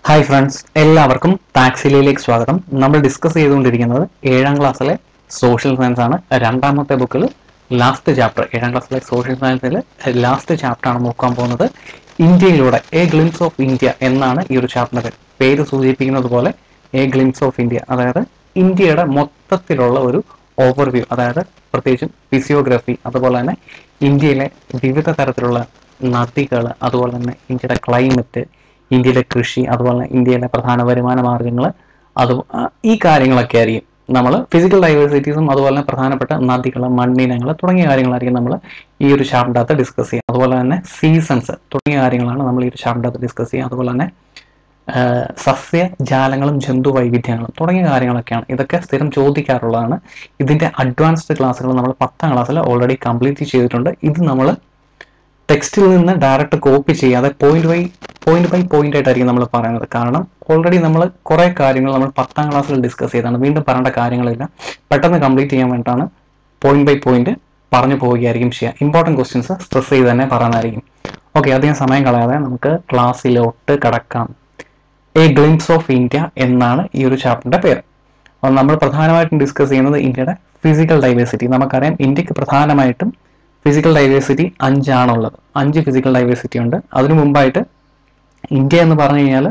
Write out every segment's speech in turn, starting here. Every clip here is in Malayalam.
ഹായ് ഫ്രണ്ട്സ് എല്ലാവർക്കും ടാക്സിലേക്ക് സ്വാഗതം നമ്മൾ ഡിസ്കസ് ചെയ്തുകൊണ്ടിരിക്കുന്നത് ഏഴാം ക്ലാസ്സിലെ സോഷ്യൽ സയൻസ് ആണ് രണ്ടാമത്തെ ബുക്കിൽ ലാസ്റ്റ് ചാപ്റ്റർ ഏഴാം ക്ലാസ്സിലെ സോഷ്യൽ സയൻസിൽ ലാസ്റ്റ് ചാപ്റ്റർ ആണ് നോക്കാൻ പോകുന്നത് ഇന്ത്യയിലൂടെ എ ഗ്ലിംസ് ഓഫ് ഇന്ത്യ എന്നാണ് ഈ ഒരു ചാപ്റ്ററിന്റെ പേര് പേര് സൂചിപ്പിക്കുന്നത് പോലെ എ ഗ്ലിംസ് ഓഫ് ഇന്ത്യ അതായത് ഇന്ത്യയുടെ മൊത്തത്തിലുള്ള ഒരു ഓവർവ്യൂ അതായത് പ്രത്യേകിച്ചും ഫിസിയോഗ്രഫി അതുപോലെ തന്നെ ഇന്ത്യയിലെ വിവിധ തരത്തിലുള്ള നദികൾ അതുപോലെ തന്നെ ഇന്ത്യയുടെ ക്ലൈമറ്റ് ഇന്ത്യയിലെ കൃഷി അതുപോലെ തന്നെ ഇന്ത്യയിലെ പ്രധാന വരുമാന മാർഗങ്ങൾ അത് ആ, ഈ കാര്യങ്ങളൊക്കെ ആയിരിക്കും നമ്മൾ ഫിസിക്കൽ ഡൈവേഴ്സിറ്റീസും അതുപോലെ തന്നെ പ്രധാനപ്പെട്ട നദികൾ മണ്ണിനങ്ങൾ തുടങ്ങിയ കാര്യങ്ങളായിരിക്കും നമ്മൾ ഈ ഒരു ചാപ്റ്ററിൻ്റെ അകത്ത് ഡിസ്കസ് ചെയ്യുക അതുപോലെ തന്നെ സീസൺസ് തുടങ്ങിയ കാര്യങ്ങളാണ് നമ്മൾ ഈ ഒരു ചാപ്റ്ററിൻ്റെ അകത്ത് ഡിസ്കസ് ചെയ്യുക അതുപോലെ തന്നെ ആ, സസ്യ ജാലങ്ങളും ജന്തു വൈവിധ്യങ്ങളും തുടങ്ങിയ കാര്യങ്ങളൊക്കെയാണ് ഇതൊക്കെ സ്ഥിരം ചോദിക്കാറുള്ളതാണ് ഇതിന്റെ അഡ്വാൻസ്ഡ് ക്ലാസ്സുകൾ നമ്മൾ പത്താം ക്ലാസ്സിൽ ഓൾറെഡി കംപ്ലീറ്റ് ചെയ്തിട്ടുണ്ട് ഇത് നമ്മൾ ടെക്സ്റ്റിൽ നിന്ന് ഡയറക്റ്റ് കോപ്പി ചെയ്യാതെ point by point by point ആയിട്ടായിരിക്കും നമ്മൾ പറയുന്നത് കാരണം ഓൾറെഡി നമ്മൾ കുറേ കാര്യങ്ങൾ നമ്മൾ പത്താം ക്ലാസ്സിൽ ഡിസ്കസ് ചെയ്താണ് വീണ്ടും പറയേണ്ട കാര്യങ്ങളില്ല പെട്ടെന്ന് കംപ്ലീറ്റ് ചെയ്യാൻ വേണ്ടിയിട്ടാണ് പോയിന്റ് ബൈ പോയിന്റ് പറഞ്ഞു പോവുകയായിരിക്കും ചെയ്യുക ഇമ്പോർട്ടൻറ്റ് ക്വസ്റ്റ്യൻസ് സ്ട്രെസ് ചെയ്ത് തന്നെ പറയുന്നതായിരിക്കും ഓക്കെ അധികം സമയം കളയാതെ നമുക്ക് ക്ലാസ്സിലോട്ട് കടക്കാം എ ഗ്ലിംസ് ഓഫ് ഇന്ത്യ എന്നാണ് ഈ ഒരു ചാപ്റ്ററിന്റെ പേര് അപ്പോൾ നമ്മൾ പ്രധാനമായിട്ടും ഡിസ്കസ് ചെയ്യുന്നത് ഇന്ത്യയുടെ ഫിസിക്കൽ ഡൈവേഴ്സിറ്റി നമുക്കറിയാം ഇന്ത്യക്ക് പ്രധാനമായിട്ടും ഫിസിക്കൽ ഡൈവേഴ്സിറ്റി അഞ്ചാണുള്ളത് അഞ്ച് ഫിസിക്കൽ ഡൈവേഴ്സിറ്റി ഉണ്ട് അതിനു മുമ്പായിട്ട് ഇന്ത്യ എന്ന് പറഞ്ഞു കഴിഞ്ഞാൽ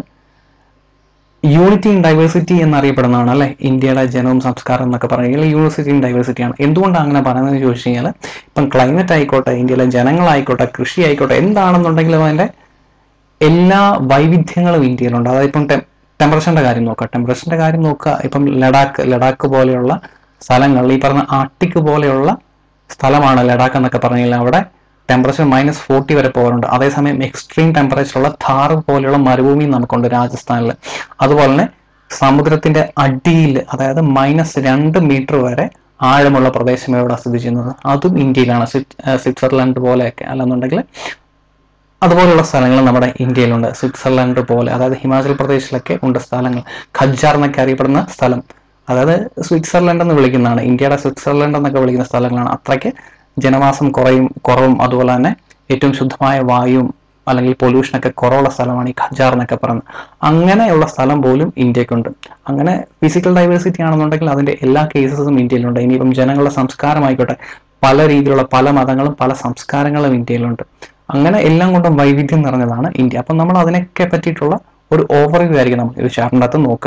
യൂണിറ്റി ഇൻ ഡൈവേഴ്സിറ്റി എന്നറിയപ്പെടുന്നതാണ് അല്ലെ ഇന്ത്യയുടെ ജനവും സംസ്കാരം എന്നൊക്കെ പറഞ്ഞു കഴിഞ്ഞാൽ യൂണിവേഴ്സിറ്റി ഇൻ ഡൈവേഴ്സിറ്റി ആണ് എന്തുകൊണ്ടാണ് അങ്ങനെ പറയുന്നത് ചോദിച്ചു കഴിഞ്ഞാൽ ഇപ്പം ക്ലൈമറ്റ് ആയിക്കോട്ടെ ഇന്ത്യയിലെ ജനങ്ങളായിക്കോട്ടെ കൃഷി ആയിക്കോട്ടെ എന്താണെന്നുണ്ടെങ്കിലും അതിന്റെ എല്ലാ വൈവിധ്യങ്ങളും ഇന്ത്യയിലുണ്ട് അതായത് ഇപ്പം ടെമ്പറേച്ചറിന്റെ കാര്യം നോക്കുക ടെമ്പറേച്ചറിന്റെ കാര്യം നോക്കുക ഇപ്പം ലഡാക്ക് ലഡാക്ക് പോലെയുള്ള സ്ഥലങ്ങൾ ഈ പറഞ്ഞ ആർട്ടിക് പോലെയുള്ള സ്ഥലമാണ് ലഡാക്ക് എന്നൊക്കെ പറഞ്ഞു കഴിഞ്ഞാൽ അവിടെ ടെമ്പറേച്ചർ മൈനസ് ഫോർട്ടി വരെ പോകാറുണ്ട് അതേസമയം എക്സ്ട്രീം ടെമ്പറേച്ചർ ഉള്ള ഥാർ പോലെയുള്ള മരുഭൂമി നമുക്കുണ്ട് രാജസ്ഥാനിൽ അതുപോലെ തന്നെ സമുദ്രത്തിന്റെ അടിയിൽ അതായത് മൈനസ് രണ്ട് മീറ്റർ വരെ ആഴമുള്ള പ്രദേശം എവിടെ സ്ഥിതി ചെയ്യുന്നത് അതും ഇന്ത്യയിലാണ് സ്വിറ്റ്- ഏർ സ്വിറ്റ്സർലൻഡ് പോലെയൊക്കെ അല്ലെന്നുണ്ടെങ്കിൽ അതുപോലുള്ള സ്ഥലങ്ങൾ നമ്മുടെ ഇന്ത്യയിലുണ്ട് സ്വിറ്റ്സർലൻഡ് പോലെ അതായത് ഹിമാചൽ പ്രദേശിലൊക്കെ ഉണ്ട് സ്ഥലങ്ങൾ ഖജ്ജാർ എന്നൊക്കെ അറിയപ്പെടുന്ന സ്ഥലം അതായത് സ്വിറ്റ്സർലൻഡ് എന്ന് വിളിക്കുന്നതാണ് ഇന്ത്യയുടെ സ്വിറ്റ്സർലൻഡ് എന്നൊക്കെ വിളിക്കുന്ന സ്ഥലങ്ങളാണ് അത്രയ്ക്ക് ജനവാസം കുറയും കുറവും അതുപോലെ തന്നെ ഏറ്റവും ശുദ്ധമായ വായുവും അല്ലെങ്കിൽ പൊല്യൂഷൻ ഒക്കെ കുറവുള്ള സ്ഥലമാണ് ഈ ഖജ്ജാർ എന്നൊക്കെ പറയുന്നത് അങ്ങനെയുള്ള സ്ഥലം പോലും ഇന്ത്യക്കുണ്ട് അങ്ങനെ ഫിസിക്കൽ ഡൈവേഴ്സിറ്റി ആണെന്നുണ്ടെങ്കിൽ അതിന്റെ എല്ലാ കേസസും ഇന്ത്യയിലുണ്ട് ഇനിയിപ്പം ജനങ്ങളുടെ സംസ്കാരമായിക്കോട്ടെ പല രീതിയിലുള്ള പല മതങ്ങളും പല സംസ്കാരങ്ങളും ഇന്ത്യയിലുണ്ട് അങ്ങനെ എല്ലാം കൊണ്ടും വൈവിധ്യം നിറഞ്ഞതാണ് ഇന്ത്യ അപ്പം നമ്മൾ അതിനൊക്കെ പറ്റിയിട്ടുള്ള ഒരു ഓവർവ്യൂ ആയിരിക്കും നമുക്ക് ഈ ചാപ്റ്ററിൻ്റെ അകത്ത് നോക്കുക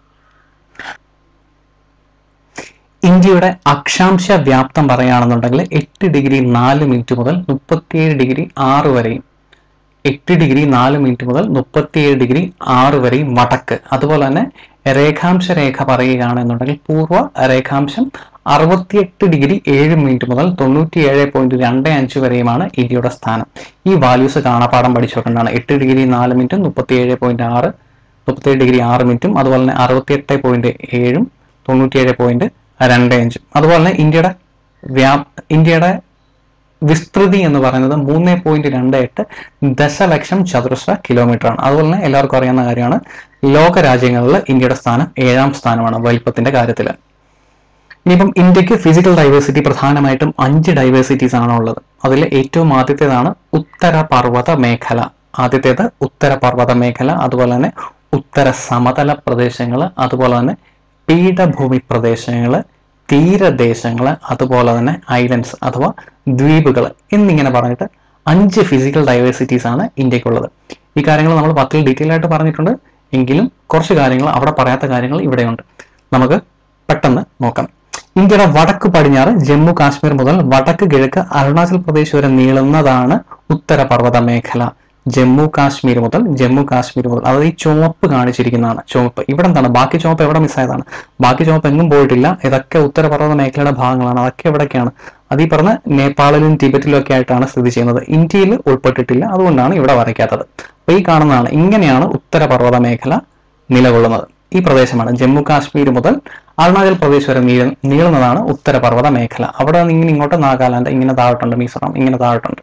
ഇന്ത്യയുടെ അക്ഷാംശ വ്യാപ്തം പറയുകയാണെന്നുണ്ടെങ്കിൽ എട്ട് ഡിഗ്രി നാല് മിനിറ്റ് മുതൽ മുപ്പത്തിയേഴ് ഡിഗ്രി ആറ് വരെയും എട്ട് ഡിഗ്രി നാല് മിനിറ്റ് മുതൽ മുപ്പത്തിയേഴ് ഡിഗ്രി ആറ് വരെയും വടക്ക് അതുപോലെ തന്നെ രേഖാംശ രേഖ പറയുകയാണെന്നുണ്ടെങ്കിൽ പൂർവ്വ രേഖാംശം അറുപത്തിയെട്ട് ഡിഗ്രി ഏഴ് മിനിറ്റ് മുതൽ തൊണ്ണൂറ്റിയേഴ് പോയിന്റ് രണ്ട് അഞ്ച് വരെയുമാണ് ഇന്ത്യയുടെ സ്ഥാനം ഈ വാല്യൂസ് കാണാപ്പാടം പഠിച്ചു വെക്കേണ്ടതാണ് എട്ട് ഡിഗ്രി നാല് മിനിറ്റും മുപ്പത്തിയേഴ് പോയിന്റ് ആറ് മുപ്പത്തിയേഴ് ഡിഗ്രി ആറ് മിനിറ്റും അതുപോലെ തന്നെ അറുപത്തിയെട്ട് പോയിന്റ് ഏഴും തൊണ്ണൂറ്റിയേഴ് പോയിന്റ് രണ്ട് അഞ്ചും അതുപോലെ തന്നെ ഇന്ത്യയുടെ വ്യാ ഇന്ത്യയുടെ വിസ്തൃതി എന്ന് പറയുന്നത് മൂന്ന് പോയിന്റ് രണ്ട് എട്ട് ദശലക്ഷം ചതുരശ്ര കിലോമീറ്റർ ആണ് അതുപോലെ തന്നെ എല്ലാവർക്കും അറിയാവുന്ന കാര്യമാണ് ലോക രാജ്യങ്ങളിൽ ഇന്ത്യയുടെ സ്ഥാനം ഏഴാം സ്ഥാനമാണ് വലിപ്പത്തിന്റെ കാര്യത്തിൽ ഇനിയിപ്പം ഇന്ത്യക്ക് ഫിസിക്കൽ ഡൈവേഴ്സിറ്റി പ്രധാനമായിട്ടും അഞ്ച് ഡൈവേഴ്സിറ്റീസ് ആണ് ഉള്ളത് അതിൽ ഏറ്റവും ആദ്യത്തേതാണ് ഉത്തര പർവ്വത മേഖല ആദ്യത്തേത് ഉത്തര പർവ്വത മേഖല അതുപോലെ തന്നെ ഉത്തര സമതല പ്രദേശങ്ങൾ അതുപോലെ തന്നെ പീഠഭൂമി പ്രദേശങ്ങൾ തീരദേശങ്ങൾ അതുപോലെ തന്നെ ഐലൻഡ്സ് അഥവാ ദ്വീപുകൾ എന്നിങ്ങനെ പറഞ്ഞിട്ട് അഞ്ച് ഫിസിക്കൽ ഡൈവേഴ്സിറ്റീസ് ആണ് ഇന്ത്യക്കുള്ളത് ഈ കാര്യങ്ങൾ നമ്മൾ പത്തിൽ ഡീറ്റെയിൽ ആയിട്ട് പറഞ്ഞിട്ടുണ്ട് എങ്കിലും കുറച്ച് കാര്യങ്ങൾ അവിടെ പറയാത്ത കാര്യങ്ങൾ ഇവിടെയുണ്ട് നമുക്ക് പെട്ടെന്ന് നോക്കാം ഇന്ത്യയുടെ വടക്ക് പടിഞ്ഞാറ് ജമ്മു കാശ്മീർ മുതൽ വടക്ക് കിഴക്ക് അരുണാചൽ പ്രദേശ് വരെ നീളുന്നതാണ് ഉത്തര പർവ്വത മേഖല ജമ്മു കാശ്മീർ മുതൽ ജമ്മു കാശ്മീർ മുതൽ അതായത് ഈ ചുവപ്പ് കാണിച്ചിരിക്കുന്നതാണ് ചുവപ്പ് ഇവിടെ എന്താണ് ബാക്കി ചുവപ്പ് എവിടെ മിസ്സായതാണ് ബാക്കി ചുവപ്പ് എങ്ങും പോയിട്ടില്ല ഇതൊക്കെ ഉത്തരപർവ്വത മേഖലയുടെ ഭാഗങ്ങളാണ് അതൊക്കെ എവിടേക്കാണ് അത് ഈ പറഞ്ഞ നേപ്പാളിലും ടിബറ്റിലും ഒക്കെ ആയിട്ടാണ് സ്ഥിതി ചെയ്യുന്നത് ഇന്ത്യയിൽ ഉൾപ്പെട്ടിട്ടില്ല അതുകൊണ്ടാണ് ഇവിടെ വരയ്ക്കാത്തത് അപ്പൊ ഈ കാണുന്നതാണ് ഇങ്ങനെയാണ് ഉത്തരപർവ്വത മേഖല നിലകൊള്ളുന്നത് ഈ പ്രദേശമാണ് ജമ്മു കാശ്മീർ മുതൽ അരുണാചൽ പ്രദേശ് വരെ നീള നീളുന്നതാണ് ഉത്തരപർവ്വത മേഖല അവിടെ നിന്ന് ഇങ്ങനെ ഇങ്ങോട്ട് നാഗാലാൻഡ് ഇങ്ങനെ താഴോട്ടുണ്ട് മിസോറാം ഇങ്ങനെ താഴോട്ടുണ്ട്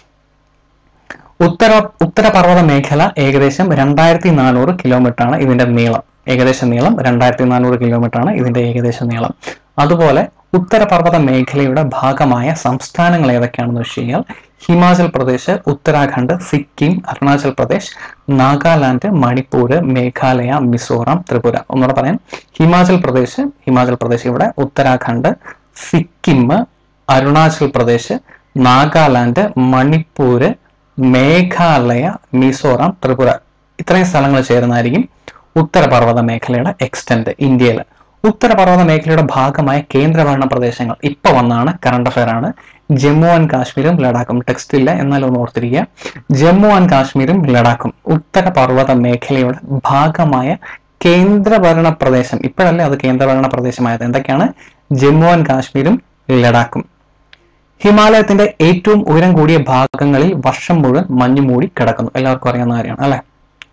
ഉത്തര ഉത്തരപർവ്വത മേഖല ഏകദേശം രണ്ടായിരത്തി നാനൂറ് കിലോമീറ്റർ ആണ് ഇതിന്റെ നീളം ഏകദേശ നീളം രണ്ടായിരത്തി നാനൂറ് കിലോമീറ്റർ ആണ് ഇതിന്റെ ഏകദേശ നീളം അതുപോലെ ഉത്തരപർവ്വത മേഖലയുടെ ഭാഗമായ സംസ്ഥാനങ്ങൾ ഏതൊക്കെയാണെന്ന് വെച്ച് കഴിഞ്ഞാൽ ഹിമാചൽ പ്രദേശ് ഉത്തരാഖണ്ഡ് സിക്കിം അരുണാചൽ പ്രദേശ് നാഗാലാൻഡ് മണിപ്പൂർ മേഘാലയ മിസോറാം ത്രിപുര ഒന്നുകൂടെ പറയാം ഹിമാചൽ പ്രദേശ് ഹിമാചൽ പ്രദേശ് ഇവിടെ ഉത്തരാഖണ്ഡ് സിക്കിം അരുണാചൽ പ്രദേശ് നാഗാലാൻഡ് മണിപ്പൂര് മേഘാലയ മിസോറാം ത്രിപുര ഇത്രയും സ്ഥലങ്ങൾ ചേർന്നായിരിക്കും ഉത്തരപർവ്വത മേഖലയുടെ എക്സ്റ്റെന്റ് ഇന്ത്യയിൽ ഉത്തരപർവ്വത മേഖലയുടെ ഭാഗമായ കേന്ദ്രഭരണ പ്രദേശങ്ങൾ ഇപ്പൊ വന്നാണ് കറണ്ട് അഫയർ ആണ് ജമ്മു ആൻഡ് കാശ്മീരും ലഡാക്കും ടെക്സ്റ്റ് ഇല്ല എന്നാലും ഒന്ന് ഓർത്തിരിക്കുക ജമ്മു ആൻഡ് കാശ്മീരും ലഡാക്കും ഉത്തരപർവ്വത മേഖലയുടെ ഭാഗമായ കേന്ദ്രഭരണ പ്രദേശം ഇപ്പോഴല്ലേ അത് കേന്ദ്രഭരണ പ്രദേശമായത് എന്തൊക്കെയാണ് ജമ്മു ആൻഡ് കാശ്മീരും ലഡാക്കും ഹിമാലയത്തിന്റെ ഏറ്റവും ഉയരം കൂടിയ ഭാഗങ്ങളിൽ വർഷം മുഴുവൻ മഞ്ഞു മൂടി കിടക്കുന്നു എല്ലാവർക്കും അറിയാവുന്ന കാര്യമാണ് അല്ലെ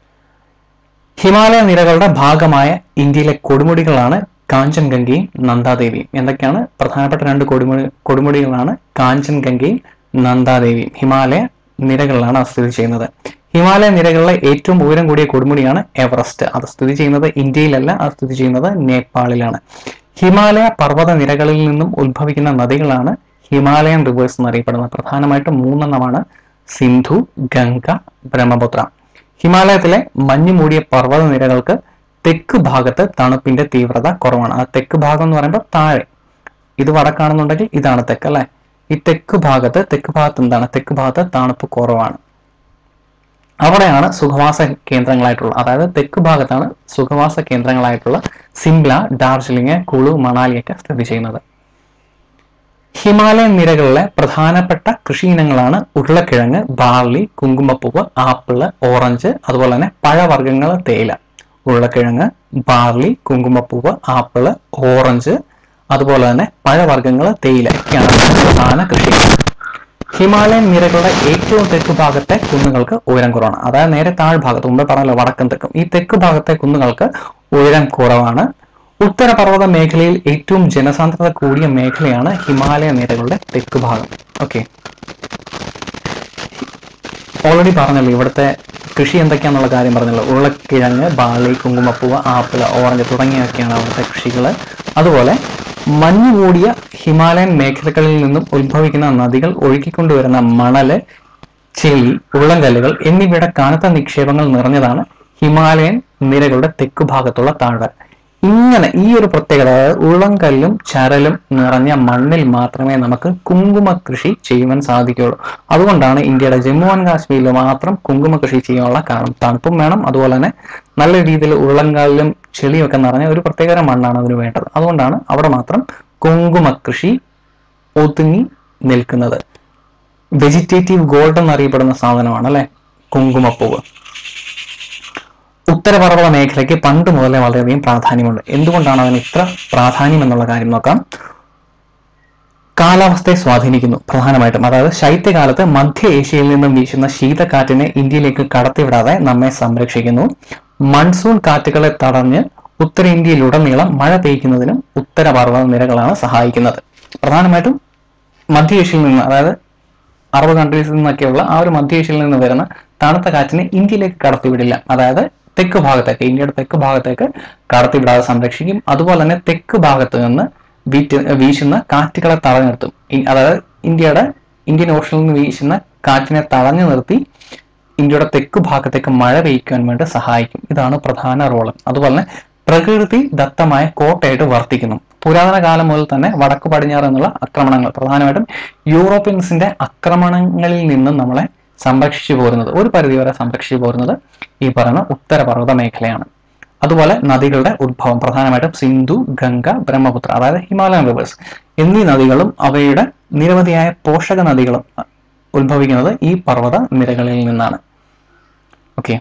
ഹിമാലയ നിരകളുടെ ഭാഗമായ ഇന്ത്യയിലെ കൊടുമുടികളാണ് കാഞ്ചൻഗംഗയും നന്ദാദേവിയും എന്തൊക്കെയാണ് പ്രധാനപ്പെട്ട രണ്ട് കൊടുമുടി കൊടുമുടികളാണ് കാഞ്ചൻഗംഗയും നന്ദാദേവിയും ഹിമാലയ നിരകളിലാണ് അത് സ്ഥിതി ചെയ്യുന്നത് ഹിമാലയ നിരകളിലെ ഏറ്റവും ഉയരം കൂടിയ കൊടുമുടിയാണ് എവറസ്റ്റ് അത് സ്ഥിതി ചെയ്യുന്നത് ഇന്ത്യയിലല്ല അത് സ്ഥിതി ചെയ്യുന്നത് നേപ്പാളിലാണ് ഹിമാലയ പർവ്വത നിരകളിൽ നിന്നും ഉത്ഭവിക്കുന്ന നദികളാണ് ഹിമാലയൻ റിവേഴ്സ് എന്നറിയപ്പെടുന്നത് പ്രധാനമായിട്ടും മൂന്നെണ്ണമാണ് സിന്ധു ഗംഗ ബ്രഹ്മപുത്ര ഹിമാലയത്തിലെ മഞ്ഞു മൂടിയ പർവ്വത നിരകൾക്ക് തെക്ക് ഭാഗത്ത് തണുപ്പിന്റെ തീവ്രത കുറവാണ് ആ തെക്ക് ഭാഗം എന്ന് പറയുമ്പോൾ താഴെ ഇത് വടക്കാണെന്നുണ്ടെങ്കിൽ ഇതാണ് തെക്ക് അല്ലെ ഈ തെക്ക് ഭാഗത്ത് തെക്ക് ഭാഗത്ത് എന്താണ് തെക്ക് ഭാഗത്ത് തണുപ്പ് കുറവാണ് അവിടെയാണ് സുഖവാസ കേന്ദ്രങ്ങളായിട്ടുള്ള അതായത് തെക്ക് ഭാഗത്താണ് സുഖവാസ കേന്ദ്രങ്ങളായിട്ടുള്ള സിംല ഡാർജിലിംഗ് കുളു മണാലിയൊക്കെ സ്ഥിതി ചെയ്യുന്നത് ഹിമാലയൻ നിരകളിലെ പ്രധാനപ്പെട്ട കൃഷി ഇനങ്ങളാണ് ഉരുളക്കിഴങ്ങ് ബാർലി കുങ്കുമപ്പൂവ് ആപ്പിള് ഓറഞ്ച് അതുപോലെ തന്നെ പഴവർഗ്ഗങ്ങൾ തേയില ഉരുളക്കിഴങ്ങ് ബാർലി കുങ്കുമപ്പൂവ് ആപ്പിള് ഓറഞ്ച് അതുപോലെ തന്നെ പഴവർഗ്ഗങ്ങൾ തേയില ഒക്കെയാണ് പ്രധാന കൃഷി ഹിമാലയൻ നിരകളുടെ ഏറ്റവും തെക്ക് ഭാഗത്തെ കുന്നുകൾക്ക് ഉയരം കുറവാണ് അതായത് നേരെ താഴ്ഭാഗത്ത് മുമ്പേ പറഞ്ഞല്ലോ വടക്കും തെക്കും ഈ തെക്ക് ഭാഗത്തെ കുന്നുകൾക്ക് ഉയരം കുറവാണ് ഉത്തരപർവ്വത മേഖലയിൽ ഏറ്റവും ജനസാന്ദ്രത കൂടിയ മേഖലയാണ് ഹിമാലയ നിരകളുടെ തെക്ക് ഭാഗം ഓക്കെ ഓൾറെഡി പറഞ്ഞല്ലോ ഇവിടുത്തെ കൃഷി എന്തൊക്കെയാന്നുള്ള കാര്യം പറഞ്ഞല്ലോ ഉരുളക്കിഴങ്ങ് ബാളി കുങ്കുമപ്പൂവ് ആപ്പിള് ഓറഞ്ച് തുടങ്ങിയൊക്കെയാണ് അവിടുത്തെ കൃഷികൾ അതുപോലെ മഞ്ഞ് കൂടിയ ഹിമാലയൻ മേഖലകളിൽ നിന്നും ഉത്ഭവിക്കുന്ന നദികൾ ഒഴുക്കിക്കൊണ്ടുവരുന്ന മണല് ചെളി ഉള്ളംകല്ലുകൾ എന്നിവയുടെ കനത്ത നിക്ഷേപങ്ങൾ നിറഞ്ഞതാണ് ഹിമാലയൻ നിരകളുടെ തെക്കു ഭാഗത്തുള്ള താഴ്വര ഇങ്ങനെ ഈ ഒരു പ്രത്യേകത അതായത് ഉള്ളംകല്ലും ചരലും നിറഞ്ഞ മണ്ണിൽ മാത്രമേ നമുക്ക് കുങ്കുമ കൃഷി ചെയ്യുവാൻ സാധിക്കുകയുള്ളൂ അതുകൊണ്ടാണ് ഇന്ത്യയുടെ ജമ്മു ആൻഡ് കാശ്മീരിൽ മാത്രം കുങ്കുമ കൃഷി ചെയ്യാനുള്ള കാരണം തണുപ്പും വേണം അതുപോലെ തന്നെ നല്ല രീതിയിൽ ഉള്ളംകല്ലും ചെളിയും ഒക്കെ നിറഞ്ഞ ഒരു പ്രത്യേകതരം മണ്ണാണ് അതിന് വേണ്ടത് അതുകൊണ്ടാണ് അവിടെ മാത്രം കുങ്കുമ കൃഷി ഒതുങ്ങി നിൽക്കുന്നത് വെജിറ്റേറ്റീവ് ഗോൾഡ് എന്നറിയപ്പെടുന്ന സാധനമാണ് അല്ലെ കുങ്കുമപ്പൂവ് ഉത്തരപർവ്വത മേഖലയ്ക്ക് പണ്ട് മുതലേ വളരെയധികം പ്രാധാന്യമുണ്ട് എന്തുകൊണ്ടാണ് അതിന് ഇത്ര പ്രാധാന്യം എന്നുള്ള കാര്യം നോക്കാം കാലാവസ്ഥയെ സ്വാധീനിക്കുന്നു പ്രധാനമായിട്ടും അതായത് ശൈത്യകാലത്ത് മധ്യ ഏഷ്യയിൽ നിന്നും വീശുന്ന ശീതക്കാറ്റിനെ ഇന്ത്യയിലേക്ക് കടത്തിവിടാതെ നമ്മെ സംരക്ഷിക്കുന്നു മൺസൂൺ കാറ്റുകളെ തടഞ്ഞ് ഉത്തരേന്ത്യയിലുടനീളം മഴ പെയ്യ്ക്കുന്നതിനും ഉത്തരപർവ്വത നിരകളാണ് സഹായിക്കുന്നത് പ്രധാനമായിട്ടും മധ്യ ഏഷ്യയിൽ നിന്ന് അതായത് അറബ് കൺട്രീസിൽ നിന്നൊക്കെയുള്ള ആ ഒരു മധ്യ ഏഷ്യയിൽ നിന്ന് വരുന്ന തണുത്ത കാറ്റിനെ ഇന്ത്യയിലേക്ക് കടത്തിവിടില്ല അതായത് തെക്ക് ഭാഗത്തേക്ക് ഇന്ത്യയുടെ തെക്ക് ഭാഗത്തേക്ക് കടത്തിവിടാതെ സംരക്ഷിക്കും അതുപോലെ തന്നെ തെക്ക് ഭാഗത്ത് നിന്ന് വീറ്റ് വീശുന്ന കാറ്റുകളെ തടഞ്ഞു നിർത്തും ഈ- അതായത് ഇന്ത്യയുടെ ഇന്ത്യൻ ഓഷനിൽ നിന്ന് വീശുന്ന കാറ്റിനെ തടഞ്ഞു നിർത്തി ഇന്ത്യയുടെ തെക്ക് ഭാഗത്തേക്ക് മഴ പെയ്യ്ക്കുവാൻ വേണ്ടി സഹായിക്കും ഇതാണ് പ്രധാന റോള് അതുപോലെ തന്നെ പ്രകൃതി ദത്തമായ കോട്ടയായിട്ട് വർത്തിക്കുന്നു പുരാതന കാലം മുതൽ തന്നെ വടക്ക് പടിഞ്ഞാറ് എന്നുള്ള ആക്രമണങ്ങൾ പ്രധാനമായിട്ടും യൂറോപ്യൻസിന്റെ ആക്രമണങ്ങളിൽ നിന്നും നമ്മളെ സംരക്ഷിച്ചു പോരുന്നത് ഒരു പരിധിവരെ സംരക്ഷിച്ചു പോരുന്നത് ഈ പറയുന്ന ഉത്തരപർവ്വത മേഖലയാണ് അതുപോലെ നദികളുടെ ഉദ്ഭവം പ്രധാനമായിട്ടും സിന്ധു ഗംഗ ബ്രഹ്മപുത്ര അതായത് ഹിമാലയൻ റിവേഴ്സ് എന്നീ നദികളും അവയുടെ നിരവധിയായ പോഷക നദികളും അഹ്, ഉത്ഭവിക്കുന്നത് ഈ പർവ്വത നിരകളിൽ നിന്നാണ് ഓക്കെ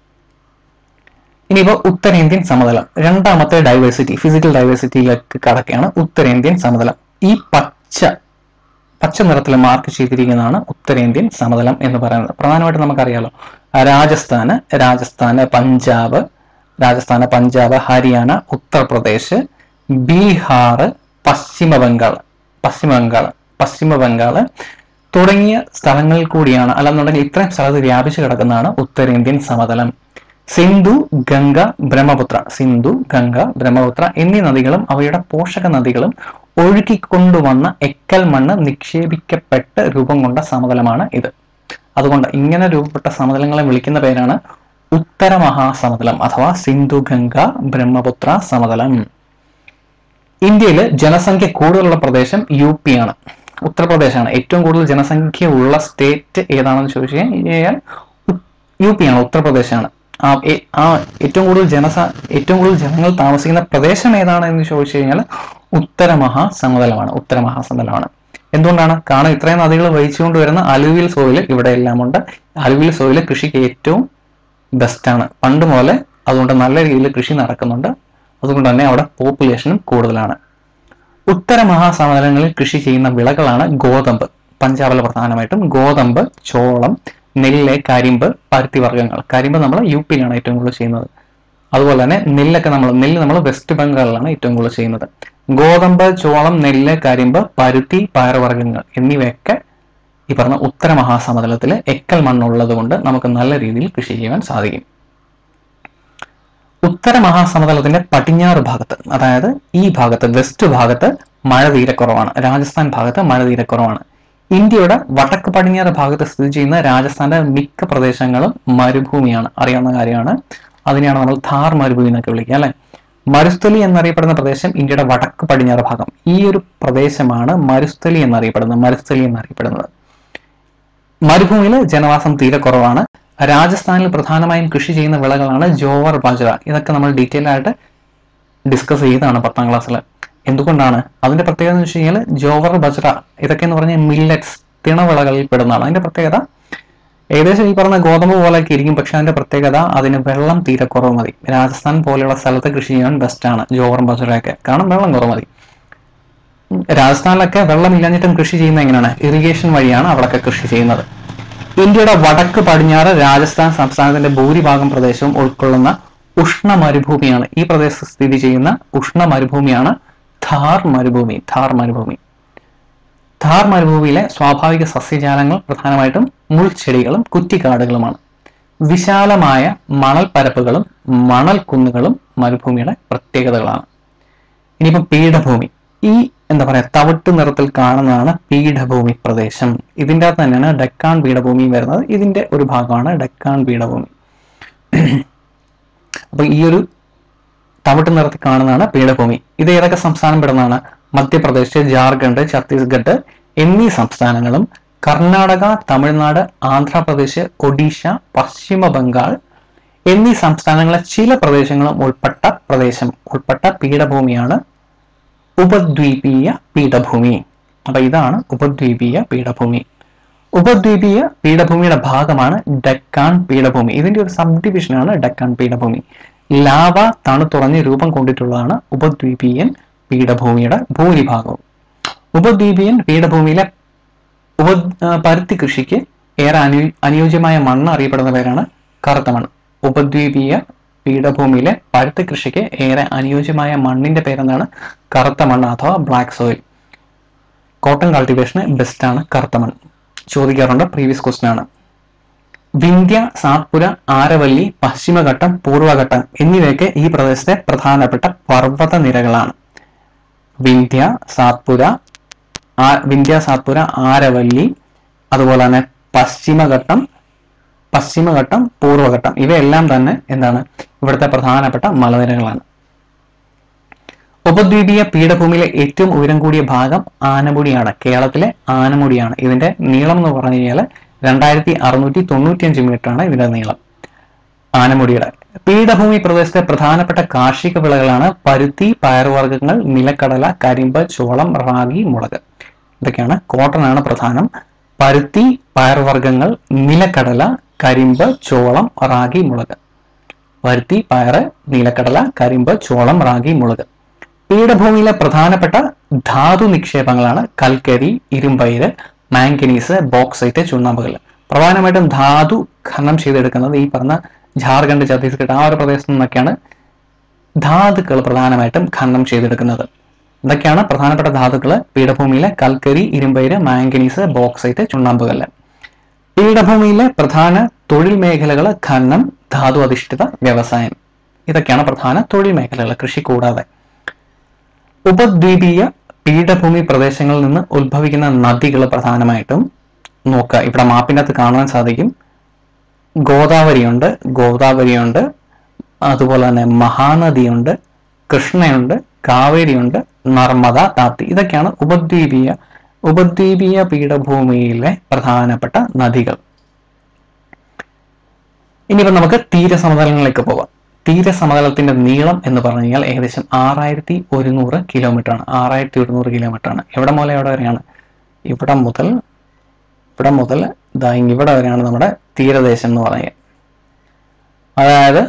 ഇനിയിപ്പോ ഉത്തരേന്ത്യൻ സമതലം രണ്ടാമത്തെ ഡൈവേഴ്സിറ്റി ഫിസിക്കൽ ഡൈവേഴ്സിറ്റിയിലേക്ക് കടക്കുകയാണ് ഉത്തരേന്ത്യൻ സമതലം ഈ പച്ച പച്ച നിറത്തിൽ മാർക്ക് ചെയ്തിരിക്കുന്നതാണ് ഉത്തരേന്ത്യൻ സമതലം എന്ന് പറയുന്നത് പ്രധാനമായിട്ടും നമുക്കറിയാലോ രാജസ്ഥാന് രാജസ്ഥാന് പഞ്ചാബ് രാജസ്ഥാന് പഞ്ചാബ് ഹരിയാന ഉത്തർപ്രദേശ് ബീഹാർ പശ്ചിമ ബംഗാൾ പശ്ചിമ ബംഗാൾ പശ്ചിമ ബംഗാൾ തുടങ്ങിയ സ്ഥലങ്ങളിൽ കൂടിയാണ് അല്ലെന്നുണ്ടെങ്കിൽ ഇത്രയും സ്ഥലത്ത് വ്യാപിച്ചു കിടക്കുന്നതാണ് ഉത്തരേന്ത്യൻ സമതലം സിന്ധു ഗംഗ ബ്രഹ്മപുത്ര സിന്ധു ഗംഗ ബ്രഹ്മപുത്ര എന്നീ നദികളും അവയുടെ പോഷക നദികളും ഒഴുകിക്കൊണ്ടുവന്ന എക്കൽ മണ്ണ് നിക്ഷേപിക്കപ്പെട്ട് രൂപം കൊണ്ട സമതലമാണ് ഇത് അതുകൊണ്ട് ഇങ്ങനെ രൂപപ്പെട്ട സമതലങ്ങളെ വിളിക്കുന്ന പേരാണ് ഉത്തര മഹാസമതലം അഥവാ സിന്ധു ഗംഗ ബ്രഹ്മപുത്ര സമതലം ഇന്ത്യയിൽ ജനസംഖ്യ കൂടുതലുള്ള പ്രദേശം യു പി ആണ് ഉത്തർപ്രദേശാണ് ഏറ്റവും കൂടുതൽ ജനസംഖ്യ ഉള്ള സ്റ്റേറ്റ് ഏതാണെന്ന് ചോദിച്ചു കഴിഞ്ഞാൽ യു പി ആണ് ഉത്തർപ്രദേശാണ് ആ ഏ- ആ ഏറ്റവും കൂടുതൽ ജനസ ഏറ്റവും കൂടുതൽ ജനങ്ങൾ താമസിക്കുന്ന പ്രദേശം ഏതാണ് എന്ന് ചോദിച്ചു കഴിഞ്ഞാൽ ഉത്തര മഹാസമതലമാണ് ഉത്തര മഹാസമതലമാണ് എന്തുകൊണ്ടാണ് കാരണം ഇത്രയും നദികൾ വഹിച്ചുകൊണ്ട് വരുന്ന അലുവിൽ സോയിൽ ഇവിടെ എല്ലാം ഉണ്ട് അലുവിൽ സോയിൽ കൃഷിക്ക് ഏറ്റവും ബെസ്റ്റാണ് പണ്ട് മുതലേ അതുകൊണ്ട് നല്ല രീതിയിൽ കൃഷി നടക്കുന്നുണ്ട് അതുകൊണ്ട് തന്നെ അവിടെ പോപ്പുലേഷനും കൂടുതലാണ് ഉത്തര മഹാസമതലങ്ങളിൽ കൃഷി ചെയ്യുന്ന വിളകളാണ് ഗോതമ്പ് പഞ്ചാബിൽ പ്രധാനമായിട്ടും ഗോതമ്പ് ചോളം നെല്ല് കരിമ്പ് പരുത്തി വർഗ്ഗങ്ങൾ കരിമ്പ് നമ്മൾ യു പിയിലാണ് ഏറ്റവും കൂടുതൽ ചെയ്യുന്നത് അതുപോലെ തന്നെ നെല്ലൊക്കെ നമ്മൾ നെല്ല് നമ്മൾ വെസ്റ്റ് ബംഗാളിലാണ് ഏറ്റവും കൂടുതൽ ചെയ്യുന്നത് ഗോതമ്പ് ചോളം നെല്ല് കരിമ്പ് പരുത്തി പയറുവർഗ്ഗങ്ങൾ എന്നിവയൊക്കെ ഈ പറഞ്ഞ ഉത്തര മഹാസമതലത്തിൽ എക്കൽ മണ്ണുള്ളത് കൊണ്ട് നമുക്ക് നല്ല രീതിയിൽ കൃഷി ചെയ്യാൻ സാധിക്കും ഉത്തര മഹാസമതലത്തിന്റെ പടിഞ്ഞാറ് ഭാഗത്ത് അതായത് ഈ ഭാഗത്ത് വെസ്റ്റ് ഭാഗത്ത് മഴ തീരെ കുറവാണ് രാജസ്ഥാൻ ഭാഗത്ത് മഴ തീരെ കുറവാണ് ഇന്ത്യയുടെ വടക്ക് പടിഞ്ഞാറ് ഭാഗത്ത് സ്ഥിതി ചെയ്യുന്ന രാജസ്ഥാന്റെ മിക്ക പ്രദേശങ്ങളും മരുഭൂമിയാണ് അറിയാവുന്ന കാര്യമാണ് അതിനെയാണ് നമ്മൾ ഥാർ മരുഭൂമി എന്നൊക്കെ വിളിക്കുക അല്ലെ മരുസ്ഥലി എന്നറിയപ്പെടുന്ന പ്രദേശം ഇന്ത്യയുടെ വടക്ക് പടിഞ്ഞാറ് ഭാഗം ഈ ഒരു പ്രദേശമാണ് മരുസ്ഥലി എന്നറിയപ്പെടുന്നത് മരുസ്ഥലി എന്നറിയപ്പെടുന്നത് മരുഭൂമിയിൽ ജനവാസം തീരെ കുറവാണ് രാജസ്ഥാനിൽ പ്രധാനമായും കൃഷി ചെയ്യുന്ന വിളകളാണ് ജോവർ ബാജ്ര ഇതൊക്കെ നമ്മൾ ഡീറ്റെയിൽ ആയിട്ട് ഡിസ്കസ് ചെയ്തതാണ് പത്താം ക്ലാസ്സിൽ എന്തുകൊണ്ടാണ് അതിന്റെ പ്രത്യേകത എന്ന് വെച്ച് കഴിഞ്ഞാൽ ജോവർ ബജ്ര ഇതൊക്കെ എന്ന് പറഞ്ഞാൽ മില്ലറ്റ്സ് തിണവിളകളിൽ പെടുന്നതാണ് അതിന്റെ പ്രത്യേകത ഏകദേശം ഈ പറഞ്ഞ ഗോതമ്പ് പോലെയൊക്കെ ഇരിക്കും പക്ഷെ അതിന്റെ പ്രത്യേകത അതിന് വെള്ളം തീരെ കുറവ് മതി രാജസ്ഥാൻ പോലെയുള്ള സ്ഥലത്ത് കൃഷി ചെയ്യാൻ ബെസ്റ്റാണ് ജോവർ ബജ്രയൊക്കെ കാരണം വെള്ളം കുറവ് മതി ഉം, രാജസ്ഥാനിലൊക്കെ വെള്ളം ഇല്ലാഞ്ഞിട്ടും കൃഷി ചെയ്യുന്നത് എങ്ങനെയാണ് ഇറിഗേഷൻ വഴിയാണ് അവിടെയൊക്കെ കൃഷി ചെയ്യുന്നത് ഇന്ത്യയുടെ വടക്ക് പടിഞ്ഞാറ് രാജസ്ഥാൻ സംസ്ഥാനത്തിന്റെ ഭൂരിഭാഗം പ്രദേശവും ഉൾക്കൊള്ളുന്ന ഉഷ്ണ മരുഭൂമിയാണ് ഈ പ്രദേശത്ത് സ്ഥിതി ചെയ്യുന്ന ഉഷ്ണ മരുഭൂമിയാണ് ഥാർ മരുഭൂമി ഥാർ മരുഭൂമി ഥാർ മരുഭൂമിയിലെ സ്വാഭാവിക സസ്യജാലങ്ങൾ പ്രധാനമായിട്ടും മുൾച്ചെടികളും കുറ്റിക്കാടുകളുമാണ് വിശാലമായ മണൽ പരപ്പുകളും മണൽ കുന്നുകളും മരുഭൂമിയുടെ പ്രത്യേകതകളാണ് ഇനിയിപ്പം പീഠഭൂമി ഈ എന്താ പറയാ തവിട്ട് നിറത്തിൽ കാണുന്നതാണ് പീഠഭൂമി പ്രദേശം ഇതിൻ്റെ അകത്ത് തന്നെയാണ് ഡെക്കാൻ പീഠഭൂമി വരുന്നത് ഇതിന്റെ ഒരു ഭാഗമാണ് ഡെക്കാൻ പീഠഭൂമി അപ്പൊ ഈ ഒരു തവിട്ട് നിറത്തിൽ കാണുന്നതാണ് പീഠഭൂമി ഇത് ഏതൊക്കെ സംസ്ഥാനം പെടുന്നതാണ് മധ്യപ്രദേശ് ജാർഖണ്ഡ് ഛത്തീസ്ഗഡ് എന്നീ സംസ്ഥാനങ്ങളും കർണാടക തമിഴ്നാട് ആന്ധ്രാപ്രദേശ് ഒഡീഷ പശ്ചിമ ബംഗാൾ എന്നീ സംസ്ഥാനങ്ങളിലെ ചില പ്രദേശങ്ങളും ഉൾപ്പെട്ട പ്രദേശം ഉൾപ്പെട്ട പീഠഭൂമിയാണ് ഉപദ്വീപീയ പീഠഭൂമി അപ്പൊ ഇതാണ് ഉപദ്വീപീയ പീഠഭൂമി ഉപദ്വീപീയ പീഠഭൂമിയുടെ ഭാഗമാണ് ഡെക്കാൻ പീഠഭൂമി ഇതിന്റെ ഒരു സബ് ഡിവിഷനാണ് ഡെക്കാൻ പീഠഭൂമി ലാവ തണുത്തുറഞ്ഞ് രൂപം കൊണ്ടിട്ടുള്ളതാണ് ഉപദ്വീപീയൻ പീഠഭൂമിയുടെ ഭൂരിഭാഗവും ഉപദ്വീപീയൻ പീഠഭൂമിയിലെ ഉപ ആ, പരുത്തി കൃഷിക്ക് ഏറെ അനു അനുയോജ്യമായ മണ്ണ് അറിയപ്പെടുന്ന പേരാണ് കറുത്ത മണ്ണ് ഉപദ്വീപീയ പീഠഭൂമിയിലെ പരുത്തി കൃഷിക്ക് ഏറെ അനുയോജ്യമായ മണ്ണിന്റെ പേരെന്താണ് കറുത്ത മണ്ണ് അഥവാ ബ്ലാക്ക് സോയിൽ കോട്ടൺ കൾട്ടിവേഷന് ബെസ്റ്റ് ആണ് കറുത്ത മണ്ണ് ചോദിക്കാറുണ്ട് പ്രീവിയസ് ക്വസ്റ്റൻ ആണ് വിന്ധ്യ സാത്പുര ആരവല്ലി പശ്ചിമഘട്ടം പൂർവഘട്ടം എന്നിവയൊക്കെ ഈ പ്രദേശത്തെ പ്രധാനപ്പെട്ട പർവ്വത നിരകളാണ് വിന്ധ്യ സാത്പുര ആ- വിന്ധ്യ സാത്പുര ആരവല്ലി അതുപോലെ തന്നെ പശ്ചിമഘട്ടം പശ്ചിമഘട്ടം പൂർവഘട്ടം ഇവയെല്ലാം തന്നെ എന്താണ് ഇവിടുത്തെ പ്രധാനപ്പെട്ട മലനിരകളാണ് ഉപദ്വീപീയ പീഠഭൂമിയിലെ ഏറ്റവും ഉയരം കൂടിയ ഭാഗം ആനമുടിയാണ് കേരളത്തിലെ ആനമുടിയാണ് ഇതിന്റെ നീളം എന്ന് പറഞ്ഞു കഴിഞ്ഞാൽ രണ്ടായിരത്തി അറുന്നൂറ്റി തൊണ്ണൂറ്റിയഞ്ച് മീറ്റർ ആണ് ഇതിന്റെ നീളം ആനമുടിയുടെ പീഠഭൂമി പ്രദേശത്തെ പ്രധാനപ്പെട്ട കാർഷിക വിളകളാണ് പരുത്തി പയറുവർഗ്ഗങ്ങൾ നിലക്കടല കരിമ്പ് ചോളം റാഗി മുളക് ഇതൊക്കെയാണ് കോട്ടൺ ആണ് പ്രധാനം പരുത്തി പയറുവർഗ്ഗങ്ങൾ നിലക്കടല കരിമ്പ് ചോളം റാഗി മുളക് പരുത്തി പയറ് നിലക്കടല കരിമ്പ് ചോളം റാഗി മുളക് പീഠഭൂമിയിലെ പ്രധാനപ്പെട്ട ധാതു നിക്ഷേപങ്ങളാണ് കൽക്കരി ഇരുമ്പയിര് മാംഗനീസ് ബോക്സൈറ്റ് ചുണ്ണാമ്പുകൾ പ്രധാനമായിട്ടും ധാതു ഖനനം ചെയ്തെടുക്കുന്നത് ഈ പറഞ്ഞ ജാർഖണ്ഡ് ഛത്തീസ്ഗഡ് ആ ഒരു പ്രദേശത്തു നിന്നൊക്കെയാണ് ധാതുക്കൾ പ്രധാനമായിട്ടും ഖനനം ചെയ്തെടുക്കുന്നത് ഇതൊക്കെയാണ് പ്രധാനപ്പെട്ട ധാതുക്കൾ പീഠഭൂമിയിലെ കൽക്കരി ഇരുമ്പയിര് മാംഗനീസ് ബോക്സൈറ്റ് ചുണ്ണാമ്പുകല്ല് പീഠഭൂമിയിലെ പ്രധാന തൊഴിൽ മേഖലകൾ ഖനനം ധാതു അധിഷ്ഠിത വ്യവസായം ഇതൊക്കെയാണ് പ്രധാന തൊഴിൽ മേഖലകൾ കൃഷി കൂടാതെ ഉപദ്വീപീയ പീഠഭൂമി പ്രദേശങ്ങളിൽ നിന്ന് ഉത്ഭവിക്കുന്ന നദികൾ പ്രധാനമായിട്ടും നോക്കുക ഇവിടെ മാപ്പിൻ്റെ അകത്ത് കാണാൻ സാധിക്കും ഗോദാവരിയുണ്ട് ഗോദാവരിയുണ്ട് അതുപോലെ തന്നെ മഹാനദിയുണ്ട് കൃഷ്ണയുണ്ട് കാവേരിയുണ്ട് നർമ്മദ താപ്തി ഇതൊക്കെയാണ് ഉപദ്വീപീയ ഉപദ്വീപീയ പീഠഭൂമിയിലെ പ്രധാനപ്പെട്ട നദികൾ ഇനിയിപ്പോൾ നമുക്ക് തീരസമതലങ്ങളിലേക്ക് പോകാം തീരസമതലത്തിന്റെ നീളം എന്ന് പറഞ്ഞു കഴിഞ്ഞാൽ ഏകദേശം ആറായിരത്തി ഒരുന്നൂറ് കിലോമീറ്റർ ആണ് ആറായിരത്തി ഒരുന്നൂറ് കിലോമീറ്റർ ആണ് എവിടെ മുതൽ എവിടെ വരെയാണ് ഇവിടെ മുതൽ ഇവിടെ മുതൽ ഇതാ ഇവിടെ വരെയാണ് നമ്മുടെ തീരദേശം എന്ന് പറയുക അതായത്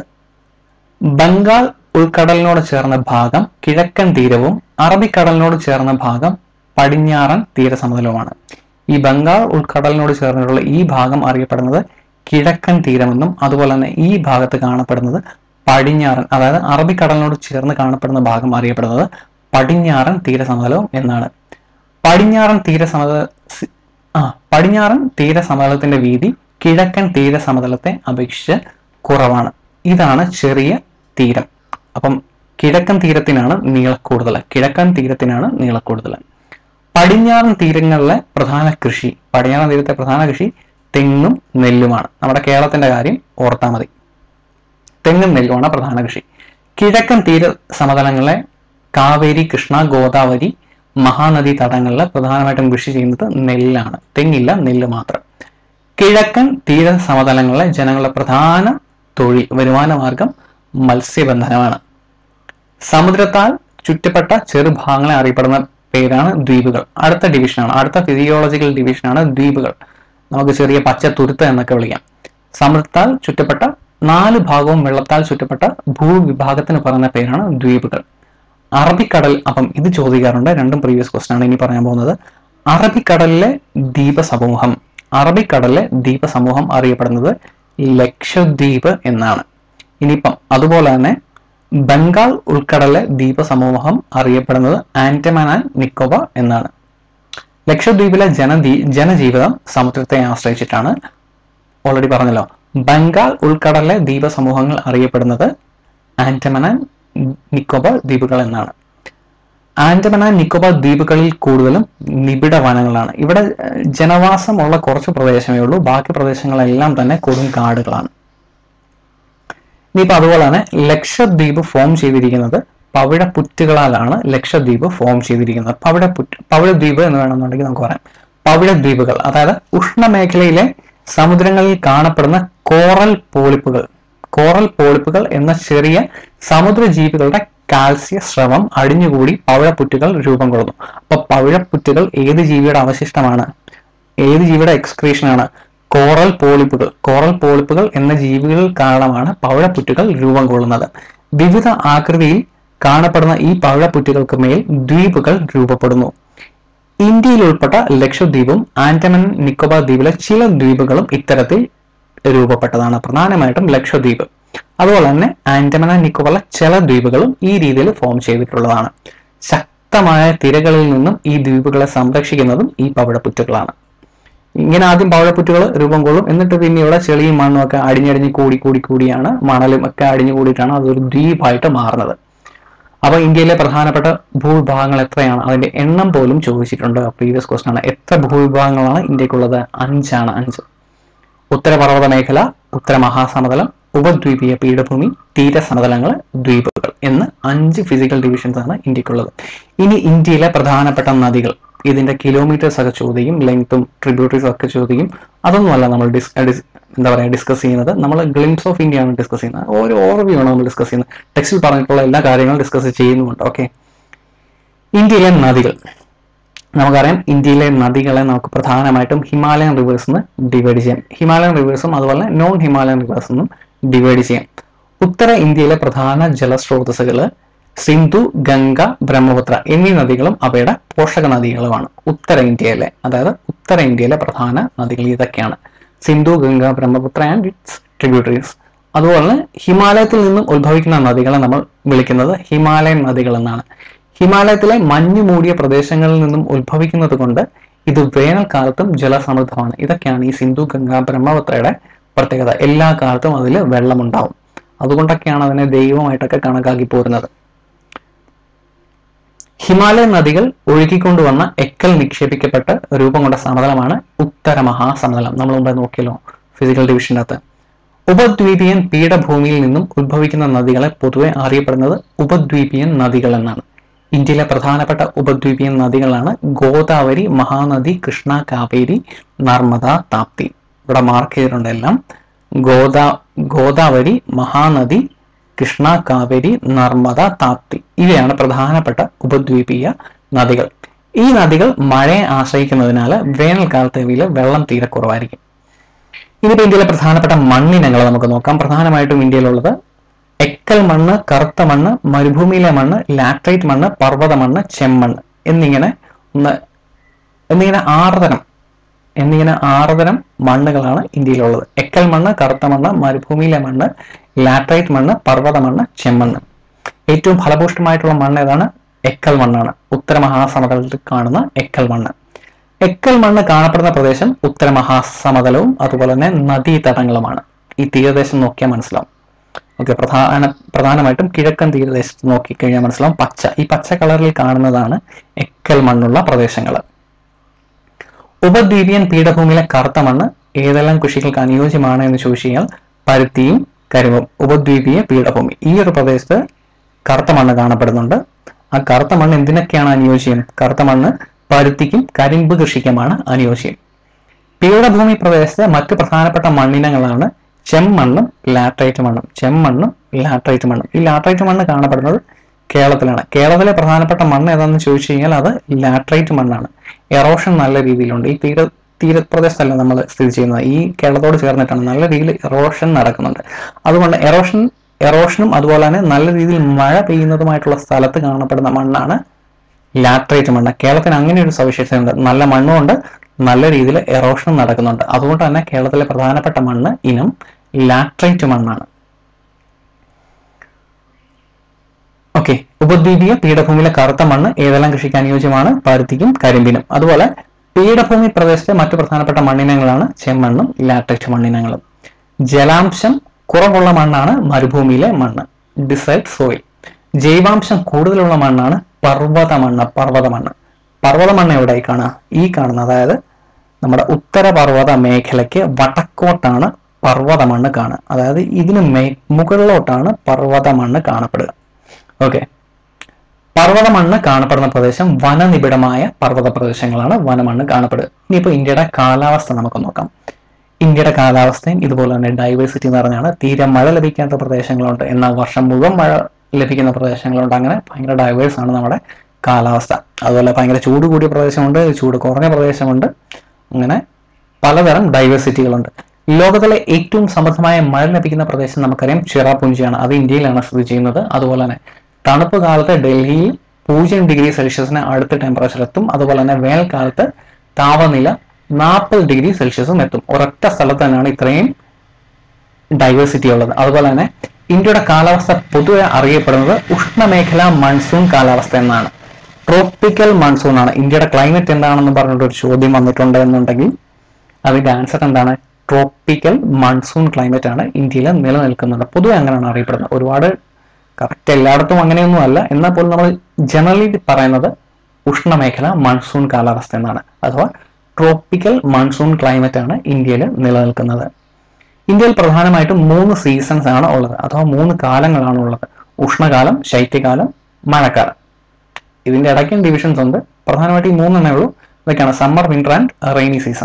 ബംഗാൾ ഉൾക്കടലിനോട് ചേർന്ന ഭാഗം കിഴക്കൻ തീരവും അറബിക്കടലിനോട് ചേർന്ന ഭാഗം പടിഞ്ഞാറൻ തീരസമതലവുമാണ് ഈ ബംഗാൾ ഉൾക്കടലിനോട് ചേർന്നിട്ടുള്ള ഈ ഭാഗം അറിയപ്പെടുന്നത് കിഴക്കൻ തീരമെന്നും അതുപോലെ തന്നെ ഈ ഭാഗത്ത് കാണപ്പെടുന്നത് പടിഞ്ഞാറൻ അതായത് അറബിക്കടലിനോട് ചേർന്ന് കാണപ്പെടുന്ന ഭാഗം അറിയപ്പെടുന്നത് പടിഞ്ഞാറൻ തീരസമതലവും എന്നാണ് പടിഞ്ഞാറൻ തീരസമതല സി- ആ പടിഞ്ഞാറൻ തീരസമതലത്തിന്റെ വീതി കിഴക്കൻ തീരസമതലത്തെ അപേക്ഷിച്ച് കുറവാണ് ഇതാണ് ചെറിയ തീരം അപ്പം കിഴക്കൻ തീരത്തിനാണ് നീളക്കൂടുതൽ കിഴക്കൻ തീരത്തിനാണ് നീളക്കൂടുതൽ പടിഞ്ഞാറൻ തീരങ്ങളിലെ പ്രധാന കൃഷി പടിഞ്ഞാറൻ തീരത്തെ പ്രധാന കൃഷി തെങ്ങും നെല്ലുമാണ് നമ്മുടെ കേരളത്തിന്റെ കാര്യം ഓർത്താൽ മതി തെങ്ങും നെല്ലുമാണ് പ്രധാന കൃഷി കിഴക്കൻ തീര സമതലങ്ങളിലെ കാവേരി കൃഷ്ണ ഗോദാവരി മഹാനദി തടങ്ങളിൽ പ്രധാനമായിട്ടും കൃഷി ചെയ്യുന്നത് നെല്ലാണ് തെങ്ങില്ല നെല്ല് മാത്രം കിഴക്കൻ തീര സമതലങ്ങളിലെ ജനങ്ങളുടെ പ്രധാന തൊഴിൽ വരുമാന മാർഗം മത്സ്യബന്ധനമാണ് സമുദ്രത്താൽ ചുറ്റപ്പെട്ട ചെറുഭാഗങ്ങളെ അറിയപ്പെടുന്ന പേരാണ് ദ്വീപുകൾ അടുത്ത ഡിവിഷനാണ് അടുത്ത ഫിസിയോളജിക്കൽ ഡിവിഷനാണ് ദ്വീപുകൾ നമുക്ക് ചെറിയ പച്ച തുരുത്ത് എന്നൊക്കെ വിളിക്കാം സമുദ്രത്താൽ ചുറ്റപ്പെട്ട നാല് ഭാഗവും വെള്ളത്താൽ ചുറ്റപ്പെട്ട ഭൂവിഭാഗത്തിന് പറയുന്ന പേരാണ് ദ്വീപുകൾ അറബിക്കടൽ അപ്പം ഇത് ചോദിക്കാറുണ്ട് രണ്ടും പ്രീവിയസ് ക്വസ്റ്റൻ ആണ് ഇനി പറയാൻ പോകുന്നത് അറബിക്കടലിലെ ദ്വീപസമൂഹം അറബിക്കടലിലെ ദ്വീപസമൂഹം അറിയപ്പെടുന്നത് ലക്ഷദ്വീപ് എന്നാണ് ഇനിയിപ്പം അതുപോലെ തന്നെ ബംഗാൾ ഉൾക്കടലിലെ ദ്വീപസമൂഹം അറിയപ്പെടുന്നത് ആൻഡമാൻ ആൻഡ് നിക്കോബാർ എന്നാണ് ലക്ഷദ്വീപിലെ ജനദീ ജനജീവിതം സമുദ്രത്തെ ആശ്രയിച്ചിട്ടാണ് ഓൾറെഡി പറഞ്ഞല്ലോ ബംഗാൾ ഉൾക്കടലിലെ ദ്വീപസമൂഹങ്ങൾ അറിയപ്പെടുന്നത് ആൻഡമാൻ ആൻഡ് നിക്കോബാർ ദ്വീപുകൾ എന്നാണ് ആൻഡമാൻ ആൻഡ് നിക്കോബാർ ദ്വീപുകളിൽ കൂടുതലും നിബിഡ വനങ്ങളാണ് ഇവിടെ ഏഹ്, ജനവാസമുള്ള കുറച്ച് പ്രദേശമേ ഉള്ളൂ ബാക്കി പ്രദേശങ്ങളെല്ലാം തന്നെ കൊടും കാടുകളാണ് ഇനിയിപ്പോ അതുപോലെ തന്നെ ലക്ഷദ്വീപ് ഫോം ചെയ്തിരിക്കുന്നത് പവിഴപ്പുറ്റുകളാലാണ് ലക്ഷദ്വീപ് ഫോം ചെയ്തിരിക്കുന്നത് പവിഴപ്പുറ്റ് പവിഴദ്വീപ് എന്ന് വേണമെന്നുണ്ടെങ്കിൽ നമുക്ക് പറയാം പവിഴദ്വീപുകൾ അതായത് ഉഷ്ണമേഖലയിലെ സമുദ്രങ്ങളിൽ കാണപ്പെടുന്ന കോറൽ പോളിപ്പുകൾ കോറൽ പോളിപ്പുകൾ എന്ന ചെറിയ സമുദ്രജീവികളുടെ കാൽസ്യ സ്രവം അടിഞ്ഞുകൂടി പവിഴപ്പുറ്റുകൾ രൂപം കൊള്ളുന്നു അപ്പൊ പവിഴപ്പുറ്റുകൾ ഏത് ജീവിയുടെ അവശിഷ്ടമാണ് ഏത് ജീവിയുടെ എക്സ്ക്രീഷൻ ആണ് കോറൽ പോളിപ്പുകൾ കോറൽ പോളിപ്പുകൾ എന്ന ജീവികൾ കാരണമാണ് പവിഴപ്പുറ്റുകൾ രൂപം കൊള്ളുന്നത് വിവിധ ആകൃതിയിൽ കാണപ്പെടുന്ന ഈ പവിഴപ്പുറ്റുകൾക്ക് മേൽ ദ്വീപുകൾ രൂപപ്പെടുന്നു ഇന്ത്യയിൽ ഉൾപ്പെട്ട ലക്ഷദ്വീപും ആൻഡമാൻ നിക്കോബാർ ദ്വീപിലെ ചില ദ്വീപുകളും ഇത്തരത്തിൽ രൂപപ്പെട്ടതാണ് പ്രധാനമായിട്ടും ലക്ഷദ്വീപ് അതുപോലെ തന്നെ ആൻഡമാൻ ആൻഡ് നിക്കോബാറിലെ ചില ദ്വീപുകളും ഈ രീതിയിൽ ഫോം ചെയ്തിട്ടുള്ളതാണ് ശക്തമായ തിരകളിൽ നിന്നും ഈ ദ്വീപുകളെ സംരക്ഷിക്കുന്നതും ഈ പവിഴപ്പുറ്റുകളാണ് ഇങ്ങനെ ആദ്യം പവിഴപ്പുറ്റുകൾ രൂപം കൊള്ളും എന്നിട്ട് പിന്നെ ഇവിടെ ചെളിയും മണ്ണും ഒക്കെ അടിഞ്ഞടിഞ്ഞ് കൂടി കൂടി കൂടിയാണ് മണലും ഒക്കെ അടിഞ്ഞു കൂടിയിട്ടാണ് അതൊരു ദ്വീപായിട്ട് മാറുന്നത് അപ്പൊ ഇന്ത്യയിലെ പ്രധാനപ്പെട്ട ഭൂവിഭാഗങ്ങൾ എത്രയാണ് അതിന്റെ എണ്ണം പോലും ചോദിച്ചിട്ടുണ്ട് പ്രീവിയസ് ക്വസ്റ്റൻ ആണ് എത്ര ഭൂവിഭാഗങ്ങളാണ് ഇന്ത്യക്കുള്ളത് അഞ്ചാണ് അഞ്ച് ഉത്തരപർവ്വത മേഖല ഉത്തര മഹാസമതലം ഉപദ്വീപീയ പീഠഭൂമി തീരസമതലങ്ങൾ ദ്വീപുകൾ എന്ന് അഞ്ച് ഫിസിക്കൽ ഡിവിഷൻസ് ആണ് ഇന്ത്യക്കുള്ളത് ഇനി ഇന്ത്യയിലെ പ്രധാനപ്പെട്ട നദികൾ ഇതിന്റെ കിലോമീറ്റേഴ്സ് ഒക്കെ ചോദിക്കും ലെങ്ത്തും ട്രിബ്യൂട്ടറീസ് ഒക്കെ ചോദിക്കും അതൊന്നുമല്ല നമ്മൾ ഡിസ് ഡിസ് എന്താ പറയുക ഡിസ്കസ് ചെയ്യുന്നത് നമ്മൾ ഗ്ലിംസ് ഓഫ് ഇന്ത്യ ആണ് ഡിസ്കസ് ചെയ്യുന്നത് ഒരു ഓവർവ്യൂ ആണ് നമ്മൾ ഡിസ്കസ് ചെയ്യുന്നത് ടെക്സ്റ്റിൽ പറഞ്ഞിട്ടുള്ള എല്ലാ കാര്യങ്ങളും ഡിസ്കസ് ചെയ്യുന്നുമുണ്ട് ഓക്കെ ഇന്ത്യയിലെ നദികൾ നമുക്കറിയാം ഇന്ത്യയിലെ നദികളെ നമുക്ക് പ്രധാനമായിട്ടും ഹിമാലയൻ റിവേഴ്സ് എന്ന് ഡിവൈഡ് ചെയ്യാം ഹിമാലയൻ റിവേഴ്സും അതുപോലെ നോൺ ഹിമാലയൻ റിവേഴ്സ് എന്നും ഡിവൈഡ് ചെയ്യാം ഉത്തര ഇന്ത്യയിലെ പ്രധാന ജലസ്രോതസ്സുകൾ സിന്ധു ഗംഗ ബ്രഹ്മപുത്ര എന്നീ നദികളും അവയുടെ പോഷക നദികളുമാണ് ഉത്തര ഇന്ത്യയിലെ അതായത് ഉത്തര ഇന്ത്യയിലെ പ്രധാന നദികൾ ഇതൊക്കെയാണ് Sindhu Ganga Brahmaputra and its tributaries അതുപോലെ ഹിമാലയത്തിൽ നിന്നും ഉത്ഭവിക്കുന്ന നദികളെ നമ്മൾ വിളിക്കുന്നത് ഹിമാലയൻ നദികൾ എന്നാണ് ഹിമാലയത്തിലെ മഞ്ഞു മൂടിയ പ്രദേശങ്ങളിൽ നിന്നും ഉത്ഭവിക്കുന്നത് കൊണ്ട് ഇത് വേനൽക്കാലത്തും ജലസമൃദ്ധമാണ് ഇതൊക്കെയാണ് ഈ സിന്ധു ഗംഗ ബ്രഹ്മപുത്രയുടെ പ്രത്യേകത എല്ലാ കാലത്തും അതിൽ വെള്ളമുണ്ടാവും അതുകൊണ്ടൊക്കെയാണ് അതിനെ ദൈവമായിട്ടൊക്കെ കണക്കാക്കി പോരുന്നത് ഹിമാലയൻ നദികൾ ഒഴുകിക്കൊണ്ടുവന്ന എക്കൽ നിക്ഷേപിക്കപ്പെട്ട് രൂപം കൊണ്ട സമതലമാണ് ഉത്തര മഹാസമതലം നമ്മൾ മുമ്പേ നോക്കിയല്ലോ ഫിസിക്കൽ ഡിവിഷൻ്റെ അകത്ത് ഉപദ്വീപിയൻ പീഠഭൂമിയിൽ നിന്നും ഉത്ഭവിക്കുന്ന നദികളെ പൊതുവെ അറിയപ്പെടുന്നത് ഉപദ്വീപിയൻ നദികൾ എന്നാണ് ഇന്ത്യയിലെ പ്രധാനപ്പെട്ട ഉപദ്വീപിയൻ നദികളാണ് ഗോദാവരി മഹാനദി കൃഷ്ണ കാവേരി നർമ്മദ താപ്തി ഇവിടെ മാർക്ക് ചെയ്തിട്ടുണ്ട് എല്ലാം ഗോദാ ഗോദാവരി മഹാനദി കൃഷ്ണ കാവേരി നർമ്മദ താപ്തി ഇവയാണ് പ്രധാനപ്പെട്ട ഉപദ്വീപീയ നദികൾ ഈ നദികൾ മഴയെ ആശ്രയിക്കുന്നതിനാൽ വേനൽക്കാലത്ത് ഇവയിൽ വെള്ളം തീരെ കുറവായിരിക്കും ഇനിയിപ്പോൾ ഇന്ത്യയിലെ പ്രധാനപ്പെട്ട മണ്ണിനങ്ങൾ നമുക്ക് നോക്കാം പ്രധാനമായിട്ടും ഇന്ത്യയിലുള്ളത് എക്കൽ മണ്ണ് കറുത്ത മണ്ണ് മരുഭൂമിയിലെ മണ്ണ് ലാറ്ററൈറ്റ് മണ്ണ് പർവ്വത മണ്ണ് ചെമ്മണ്ണ് എന്നിങ്ങനെ ഒന്ന് എന്നിങ്ങനെ ആറുതരം എന്നിങ്ങനെ ആറുതരം മണ്ണുകളാണ് ഇന്ത്യയിലുള്ളത് എക്കൽ മണ്ണ് കറുത്ത മണ്ണ് മരുഭൂമിയിലെ മണ്ണ് ലാറ്ററൈറ്റ് മണ്ണ് പർവ്വത മണ്ണ് ചെമ്മണ്ണ് ഏറ്റവും ഫലഭൂഷ്ടമായിട്ടുള്ള മണ്ണ് ഏതാണ് എക്കൽ മണ്ണാണ് ഉത്തര മഹാസമതലത്തിൽ കാണുന്ന എക്കൽ മണ്ണ് എക്കൽ മണ്ണ് കാണപ്പെടുന്ന പ്രദേശം ഉത്തര മഹാസമതലവും അതുപോലെ തന്നെ നദീതടങ്ങളുമാണ് ഈ തീരദേശം നോക്കിയാൽ മനസ്സിലാവും ഓക്കെ പ്രധാന പ്രധാനമായിട്ടും കിഴക്കൻ തീരദേശത്ത് നോക്കിക്കഴിഞ്ഞാൽ മനസ്സിലാവും പച്ച ഈ പച്ച കളറിൽ കാണുന്നതാണ് എക്കൽ മണ്ണുള്ള പ്രദേശങ്ങൾ ഉപദ്വീപിയൻ പീഠഭൂമിയിലെ കറുത്ത മണ്ണ് ഏതെല്ലാം കൃഷികൾക്ക് അനുയോജ്യമാണ് എന്ന് ചോദിച്ചു കഴിഞ്ഞാൽ പരുത്തിയും കരിമ്പും ഉപദ്വീപീയ പീഠഭൂമി ഈ ഒരു പ്രദേശത്ത് കറുത്ത മണ്ണ് കാണപ്പെടുന്നുണ്ട് ആ കറുത്ത മണ്ണ് എന്തിനൊക്കെയാണ് അനുയോജ്യം കറുത്ത മണ്ണ് പരുത്തിക്കും കരിമ്പ് കൃഷിക്കുമാണ് അനുയോജ്യം പീഠഭൂമി പ്രദേശത്തെ മറ്റു പ്രധാനപ്പെട്ട മണ്ണിനങ്ങളാണ് ചെമ്മണ്ണും ലാറ്ററൈറ്റ് മണ്ണും ചെമ്മണ്ണും ലാറ്ററൈറ്റ് മണ്ണും ഈ ലാറ്ററൈറ്റ് മണ്ണ് കാണപ്പെടുന്നത് കേരളത്തിലാണ് കേരളത്തിലെ പ്രധാനപ്പെട്ട മണ്ണ് ഏതാണെന്ന് ചോദിച്ചു കഴിഞ്ഞാൽ അത് ലാറ്ററൈറ്റ് മണ്ണാണ് എറോഷൻ നല്ല രീതിയിലുണ്ട് ഈ തീര തീരപ്രദേശത്തല്ല നമ്മൾ സ്ഥിതി ചെയ്യുന്നത് ഈ കേരളത്തോട് ചേർന്നിട്ടാണ് നല്ല രീതിയിൽ എറോഷൻ നടക്കുന്നുണ്ട് അതുകൊണ്ട് എറോഷൻ എറോഷനും അതുപോലെ തന്നെ നല്ല രീതിയിൽ മഴ പെയ്യുന്നതുമായിട്ടുള്ള സ്ഥലത്ത് കാണപ്പെടുന്ന മണ്ണാണ് ലാറ്ററൈറ്റ് മണ്ണ് കേരളത്തിന് അങ്ങനെ ഒരു സവിശേഷതയുണ്ട് നല്ല മണ്ണുകൊണ്ട് നല്ല രീതിയിൽ എറോഷൻ നടക്കുന്നുണ്ട് അതുകൊണ്ട് തന്നെ കേരളത്തിലെ പ്രധാനപ്പെട്ട മണ്ണ് ഇനം ലാറ്ററൈറ്റ് മണ്ണാണ് ഓക്കെ ഉപദ്വീപീയ പീഠഭൂമിയിലെ കറുത്ത മണ്ണ് ഏതെല്ലാം കൃഷിക്ക് അനുയോജ്യമാണ് പരുത്തിക്കും കരിമ്പിനും അതുപോലെ പീഠഭൂമി പ്രദേശത്തെ മറ്റു പ്രധാനപ്പെട്ട മണ്ണിനങ്ങളാണ് ചെമ്മണ്ണും ലാറ്ററൈറ്റ് മണ്ണിനങ്ങളും ജലാംശം കുറവുള്ള മണ്ണാണ് മരുഭൂമിയിലെ മണ്ണ് ഡിസൈഡ് സോയിൽ ജൈവാംശം കൂടുതലുള്ള മണ്ണാണ് പർവ്വത മണ്ണ് പർവ്വത മണ്ണ് പർവ്വത മണ്ണ് എവിടെയായി കാണുക ഈ കാണുന്ന അതായത് നമ്മുടെ ഉത്തര പർവ്വത മേഖലയ്ക്ക് വടക്കോട്ടാണ് പർവ്വത മണ്ണ് കാണുക അതായത് ഇതിന് മേ മുകളിലോട്ടാണ് പർവ്വത മണ്ണ് കാണപ്പെടുക ഓക്കെ പർവ്വത മണ്ണ് കാണപ്പെടുന്ന പ്രദേശം വനനിബിഡമായ പർവ്വത പ്രദേശങ്ങളാണ് വനമണ്ണ് കാണപ്പെടുക ഇനിയിപ്പോൾ ഇന്ത്യയുടെ കാലാവസ്ഥ നമുക്ക് നോക്കാം ഇന്ത്യയുടെ കാലാവസ്ഥയും ഇതുപോലെ തന്നെ ഡൈവേഴ്സിറ്റി എന്ന് പറഞ്ഞാണ് തീരെ മഴ ലഭിക്കാത്ത പ്രദേശങ്ങളുണ്ട് എന്നാൽ വർഷം മുഴുവൻ മഴ ലഭിക്കുന്ന പ്രദേശങ്ങളുണ്ട് അങ്ങനെ ഭയങ്കര ഡൈവേഴ്സ് ആണ് നമ്മുടെ കാലാവസ്ഥ അതുപോലെ ഭയങ്കര ചൂട് കൂടിയ പ്രദേശമുണ്ട് ചൂട് കുറഞ്ഞ പ്രദേശമുണ്ട് അങ്ങനെ പലതരം ഡൈവേഴ്സിറ്റികളുണ്ട് ലോകത്തിലെ ഏറ്റവും സമൃദ്ധമായ മഴ ലഭിക്കുന്ന പ്രദേശം നമുക്കറിയാം ചിറാപുഞ്ചിയാണ് അത് ഇന്ത്യയിലാണ് സ്ഥിതി ചെയ്യുന്നത് അതുപോലെ തന്നെ തണുപ്പ് കാലത്ത് ഡൽഹിയിൽ പൂജ്യം ഡിഗ്രി സെൽഷ്യസിന് അടുത്ത ടെമ്പറേച്ചർ എത്തും അതുപോലെ തന്നെ വേനൽക്കാലത്ത് താപനില നാൽപ്പത് ഡിഗ്രി സെൽഷ്യസും എത്തും ഒരൊറ്റ സ്ഥലത്ത് തന്നെയാണ് ഇത്രയും ഡൈവേഴ്സിറ്റി ഉള്ളത് അതുപോലെ തന്നെ ഇന്ത്യയുടെ കാലാവസ്ഥ പൊതുവെ അറിയപ്പെടുന്നത് ഉഷ്ണമേഖലാ മൺസൂൺ കാലാവസ്ഥ എന്നാണ് ട്രോപ്പിക്കൽ മൺസൂൺ ആണ് ഇന്ത്യയുടെ ക്ലൈമറ്റ് എന്താണെന്ന് പറഞ്ഞിട്ട് ഒരു ചോദ്യം വന്നിട്ടുണ്ട് എന്നുണ്ടെങ്കിൽ അതിന്റെ ആൻസർ എന്താണ് ട്രോപ്പിക്കൽ മൺസൂൺ ക്ലൈമറ്റ് ആണ് ഇന്ത്യയിൽ നിലനിൽക്കുന്നത് പൊതുവെ അങ്ങനെയാണ് അറിയപ്പെടുന്നത് ഒരുപാട് കറക്റ്റ് എല്ലായിടത്തും അങ്ങനെയൊന്നും അല്ല എന്നാൽ പോലും നമ്മൾ ജനറലി പറയുന്നത് ഉഷ്ണമേഖല മൺസൂൺ കാലാവസ്ഥ എന്നാണ് അഥവാ ട്രോപ്പിക്കൽ മൺസൂൺ ക്ലൈമറ്റ് ആണ് ഇന്ത്യയിൽ നിലനിൽക്കുന്നത് ഇന്ത്യയിൽ പ്രധാനമായിട്ടും മൂന്ന് സീസൺസ് ആണ് ഉള്ളത് അഥവാ മൂന്ന് കാലങ്ങളാണ് ഉള്ളത് ഉഷ്ണകാലം ശൈത്യകാലം മഴക്കാലം ഇതിന്റെ ഇടയ്ക്കും ഡിവിഷൻസ് ഉണ്ട് പ്രധാനമായിട്ട് ഈ മൂന്നെണ്ണേ ഉള്ളൂ ഇതൊക്കെയാണ് summer winter and rainy season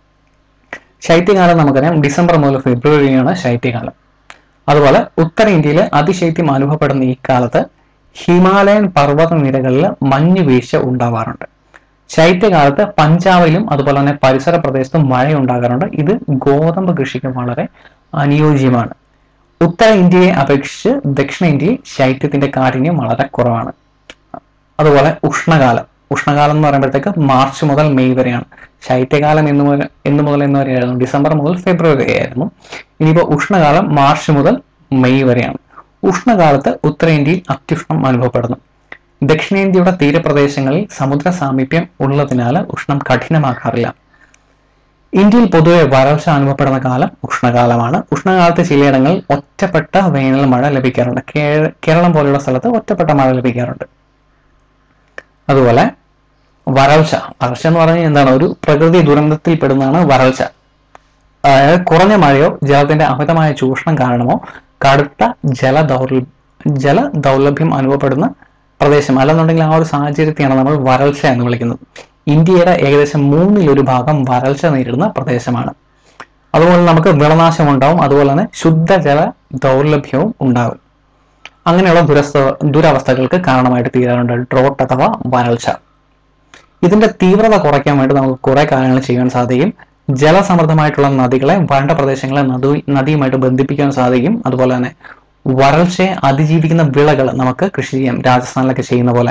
ശൈത്യകാലം നമുക്കറിയാം ഡിസംബർ മുതൽ ഫെബ്രുവരിയാണ് ശൈത്യകാലം അതുപോലെ ഉത്തര ഇന്ത്യയിൽ അതിശൈത്യം അനുഭവപ്പെടുന്ന ഈ കാലത്ത് ഹിമാലയൻ പർവ്വത നിരകളിൽ മഞ്ഞ് വീഴ്ച ഉണ്ടാവാറുണ്ട് ശൈത്യകാലത്ത് പഞ്ചാബിലും അതുപോലെ തന്നെ പരിസര പ്രദേശത്തും മഴ ഉണ്ടാകാറുണ്ട് ഇത് ഗോതമ്പ് കൃഷിക്ക് വളരെ അനുയോജ്യമാണ് ഉത്തര ഇന്ത്യയെ അപേക്ഷിച്ച് ദക്ഷിണ ഇന്ത്യയിൽ ശൈത്യത്തിന്റെ കാഠിന്യം വളരെ കുറവാണ് അതുപോലെ ഉഷ്ണകാലം ഉഷ്ണകാലം എന്ന് പറയുമ്പോഴത്തേക്ക് മാർച്ച് മുതൽ മെയ് വരെയാണ് ശൈത്യകാലം എന്ന് മുതൽ എന്ന് മുതൽ എന്ന് വരെയായിരുന്നു ഡിസംബർ മുതൽ ഫെബ്രുവരി ആയിരുന്നു ഇനിയിപ്പോൾ ഉഷ്ണകാലം മാർച്ച് മുതൽ മെയ് വരെയാണ് ഉഷ്ണകാലത്ത് ഉത്തരേന്ത്യയിൽ അത്യുഷ്ണം അനുഭവപ്പെടുന്നു ദക്ഷിണേന്ത്യയുടെ തീരപ്രദേശങ്ങളിൽ സമുദ്ര സാമീപ്യം ഉള്ളതിനാൽ ഉഷ്ണം കഠിനമാക്കാറില്ല ഇന്ത്യയിൽ പൊതുവെ വരൾച്ച അനുഭവപ്പെടുന്ന കാലം ഉഷ്ണകാലമാണ് ഉഷ്ണകാലത്ത് ചിലയിടങ്ങളിൽ ഒറ്റപ്പെട്ട വേനൽ മഴ ലഭിക്കാറുണ്ട് കേ- കേരളം പോലെയുള്ള സ്ഥലത്ത് ഒറ്റപ്പെട്ട മഴ ലഭിക്കാറുണ്ട് അതുപോലെ വരൾച്ച വരൾച്ച എന്ന് പറഞ്ഞാൽ എന്താണ് ഒരു പ്രകൃതി ദുരന്തത്തിൽ പെടുന്നതാണ് വരൾച്ച അതായത് കുറഞ്ഞ മഴയോ ജലത്തിന്റെ അമിതമായ ചൂഷണം കാരണമോ കടുത്ത ജല ദൗർല ജല ദൗർലഭ്യം അനുഭവപ്പെടുന്ന പ്രദേശം അല്ലെന്നുണ്ടെങ്കിൽ ആ ഒരു സാഹചര്യത്തെയാണ് നമ്മൾ വരൾച്ച എന്ന് വിളിക്കുന്നത് ഇന്ത്യയുടെ ഏകദേശം മൂന്നിലൊരു ഭാഗം വരൾച്ച നേരിടുന്ന പ്രദേശമാണ് അതുപോലെ നമുക്ക് വിളനാശം ഉണ്ടാവും അതുപോലെ തന്നെ ശുദ്ധജല ദൗർലഭ്യവും ഉണ്ടാകും അങ്ങനെയുള്ള ദുരസ്ഥ ദുരവസ്ഥകൾക്ക് കാരണമായിട്ട് തീരാറുണ്ട് ഡ്രോട്ട് അഥവാ വരൾച്ച ഇതിന്റെ തീവ്രത കുറയ്ക്കാൻ വേണ്ടി നമുക്ക് കുറെ കാര്യങ്ങൾ ചെയ്യാൻ സാധിക്കും ജലസമൃദ്ധമായിട്ടുള്ള നദികളെ വരണ്ട പ്രദേശങ്ങളെ നദി നദിയുമായിട്ട് ബന്ധിപ്പിക്കാൻ സാധിക്കും അതുപോലെ തന്നെ വരൾച്ചയെ അതിജീവിക്കുന്ന വിളകൾ നമുക്ക് കൃഷി ചെയ്യാം രാജസ്ഥാനിലൊക്കെ ചെയ്യുന്ന പോലെ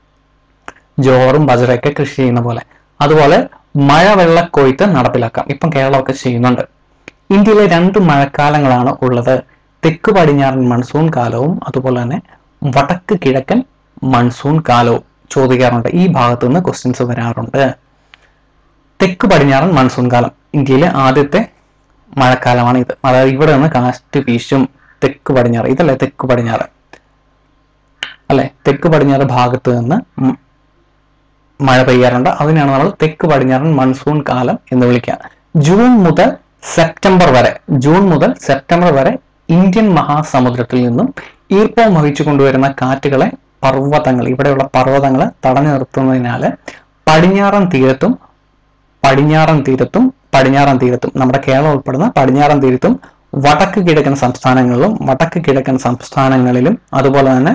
ജോറും ബജറയൊക്കെ കൃഷി ചെയ്യുന്ന പോലെ അതുപോലെ മഴവെള്ളക്കൊയ്ത്ത് നടപ്പിലാക്കാം ഇപ്പം കേരളമൊക്കെ ചെയ്യുന്നുണ്ട് ഇന്ത്യയിലെ രണ്ട് മഴക്കാലങ്ങളാണ് ഉള്ളത് തെക്ക് പടിഞ്ഞാറൻ മൺസൂൺ കാലവും അതുപോലെ തന്നെ വടക്ക് കിഴക്കൻ മൺസൂൺ കാലവും ചോദിക്കാറുണ്ട് ഈ ഭാഗത്തു നിന്ന് ക്വസ്റ്റ്യൻസ് വരാറുണ്ട് തെക്ക് പടിഞ്ഞാറൻ മൺസൂൺ കാലം ഇന്ത്യയിലെ ആദ്യത്തെ മഴക്കാലമാണ് ഇത് അതായത് ഇവിടെ നിന്ന് കാറ്റ് വീശും തെക്ക് പടിഞ്ഞാറ് ഇതല്ലേ തെക്ക് പടിഞ്ഞാറ് അല്ലെ തെക്ക് പടിഞ്ഞാറ് ഭാഗത്ത് നിന്ന് ഉം മഴ പെയ്യാറുണ്ട് അതിനാണ് നമ്മൾ തെക്ക് പടിഞ്ഞാറൻ മൺസൂൺ കാലം എന്ന് വിളിക്കുക ജൂൺ മുതൽ സെപ്റ്റംബർ വരെ ജൂൺ മുതൽ സെപ്റ്റംബർ വരെ ഇന്ത്യൻ മഹാസമുദ്രത്തിൽ നിന്നും ഈർപ്പവും വഹിച്ചു കൊണ്ടുവരുന്ന കാറ്റുകളെ പർവ്വതങ്ങൾ ഇവിടെയുള്ള പർവ്വതങ്ങൾ തടഞ്ഞു നിർത്തുന്നതിനാൽ പടിഞ്ഞാറൻ തീരത്തും പടിഞ്ഞാറൻ തീരത്തും പടിഞ്ഞാറൻ തീരത്തും നമ്മുടെ കേരളം ഉൾപ്പെടുന്ന പടിഞ്ഞാറൻ തീരത്തും വടക്ക് കിഴക്കൻ സംസ്ഥാനങ്ങളിലും വടക്ക് കിഴക്കൻ സംസ്ഥാനങ്ങളിലും അതുപോലെ തന്നെ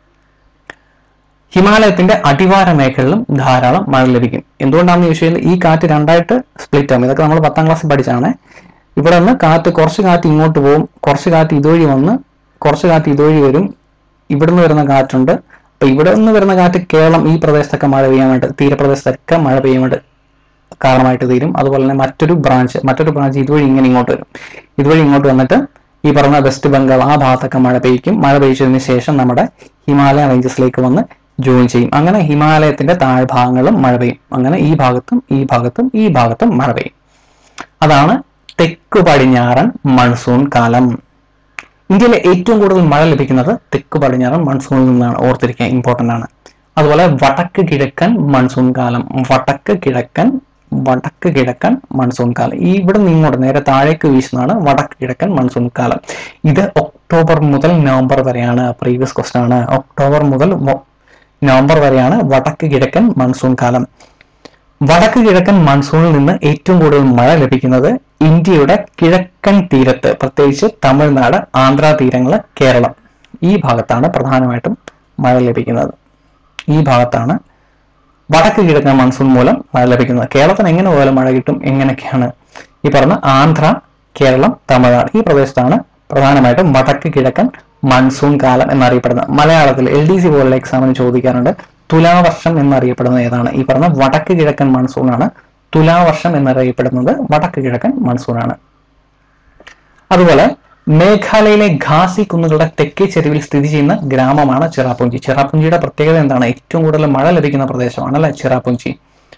ഹിമാലയത്തിന്റെ അടിവാര മേഖലകളിലും ധാരാളം മഴ ലഭിക്കും എന്തുകൊണ്ടാണെന്ന് ചോദിച്ചു കഴിഞ്ഞാൽ ഈ കാറ്റ് രണ്ടായിട്ട് സ്പ്ലിറ്റ് ആകും ഇതൊക്കെ നമ്മൾ പത്താം ക്ലാസ്സിൽ പഠിച്ചാണ് ഇവിടെ നിന്ന് കാറ്റ് കുറച്ച് കാറ്റ് ഇങ്ങോട്ട് പോകും കുറച്ച് കാറ്റ് ഇതുവഴി വന്ന് കുറച്ച് കാറ്റ് ഇതുവഴി വരും ഇവിടുന്ന് വരുന്ന കാറ്റുണ്ട് അപ്പൊ ഇവിടെ നിന്ന് വരുന്ന കാറ്റ് കേരളം ഈ പ്രദേശത്തൊക്കെ മഴ പെയ്യാൻ വേണ്ടി തീരപ്രദേശത്തൊക്കെ മഴ പെയ്യാൻ വേണ്ടി കാരണമായിട്ട് തീരും അതുപോലെ തന്നെ മറ്റൊരു ബ്രാഞ്ച് മറ്റൊരു ബ്രാഞ്ച് ഇതുവഴി ഇങ്ങനെ ഇങ്ങോട്ട് വരും ഇതുവഴി ഇങ്ങോട്ട് വന്നിട്ട് ഈ പറഞ്ഞ വെസ്റ്റ് ബംഗാൾ ആ ഭാഗത്തൊക്കെ മഴ പെയ്ക്കും മഴ പെയ്ച്ചതിന് ശേഷം നമ്മുടെ ഹിമാലയ റേഞ്ചസിലേക്ക് വന്ന് ജോയിൻ ചെയ്യും അങ്ങനെ ഹിമാലയത്തിന്റെ താഴ്ഭാഗങ്ങളും മഴ പെയ്യും അങ്ങനെ ഈ ഭാഗത്തും ഈ ഭാഗത്തും ഈ ഭാഗത്തും മഴ പെയ്യും അതാണ് തെക്ക് പടിഞ്ഞാറൻ മൺസൂൺ കാലം ഇന്ത്യയിലെ ഏറ്റവും കൂടുതൽ മഴ ലഭിക്കുന്നത് തെക്ക് പടിഞ്ഞാറൻ മൺസൂണിൽ നിന്നാണ് ഓർത്തിരിക്കാൻ ഇമ്പോർട്ടന്റ് ആണ് അതുപോലെ വടക്ക് കിഴക്കൻ മൺസൂൺ കാലം വടക്ക് കിഴക്കൻ വടക്ക് കിഴക്കൻ മൺസൂൺ കാലം ഈ ഇവിടെ നിന്ന് ഇങ്ങോട്ട് നേരെ താഴേക്ക് വീശുന്നതാണ് വടക്ക് കിഴക്കൻ മൺസൂൺ കാലം ഇത് ഒക്ടോബർ മുതൽ നവംബർ വരെയാണ് പ്രീവിയസ് ക്വസ്റ്റൻ ആണ് ഒക്ടോബർ മുതൽ മൊ- നവംബർ വരെയാണ് വടക്ക് കിഴക്കൻ മൺസൂൺ കാലം വടക്ക് കിഴക്കൻ മൺസൂണിൽ നിന്ന് ഏറ്റവും കൂടുതൽ മഴ ലഭിക്കുന്നത് ഇന്ത്യയുടെ കിഴക്കൻ തീരത്ത് പ്രത്യേകിച്ച് തമിഴ്നാട് ആന്ധ്ര തീരങ്ങള് കേരളം ഈ ഭാഗത്താണ് പ്രധാനമായിട്ടും മഴ ലഭിക്കുന്നത് ഈ ഭാഗത്താണ് വടക്ക് കിഴക്കൻ മൺസൂൺ മൂലം മഴ ലഭിക്കുന്നത് കേരളത്തിന് എങ്ങനെ പോയാലും മഴ കിട്ടും എങ്ങനെയൊക്കെയാണ് ഈ പറഞ്ഞ ആന്ധ്ര കേരളം തമിഴ്നാട് ഈ പ്രദേശത്താണ് പ്രധാനമായിട്ടും വടക്ക് കിഴക്കൻ മൺസൂൺ കാലം എന്നറിയപ്പെടുന്നത് മലയാളത്തിൽ എൽ ഡി സി പോലുള്ള എക്സാമിന് ചോദിക്കാറുണ്ട് തുലാവർഷം എന്നറിയപ്പെടുന്നത് ഏതാണ് ഈ പറഞ്ഞ വടക്ക് കിഴക്കൻ മൺസൂൺ ആണ് തുലാവർഷം എന്നറിയപ്പെടുന്നത് വടക്ക് കിഴക്കൻ മൺസൂൺ ആണ് അതുപോലെ മേഘാലയയിലെ ഖാസി കുന്നുകളുടെ തെക്കേ ചെരുവിൽ സ്ഥിതി ചെയ്യുന്ന ഗ്രാമമാണ് ചിറാപുഞ്ചി ചിറാപുഞ്ചിയുടെ പ്രത്യേകത എന്താണ് ഏറ്റവും കൂടുതൽ മഴ ലഭിക്കുന്ന പ്രദേശമാണ് അല്ലെ ചിറാപുഞ്ചി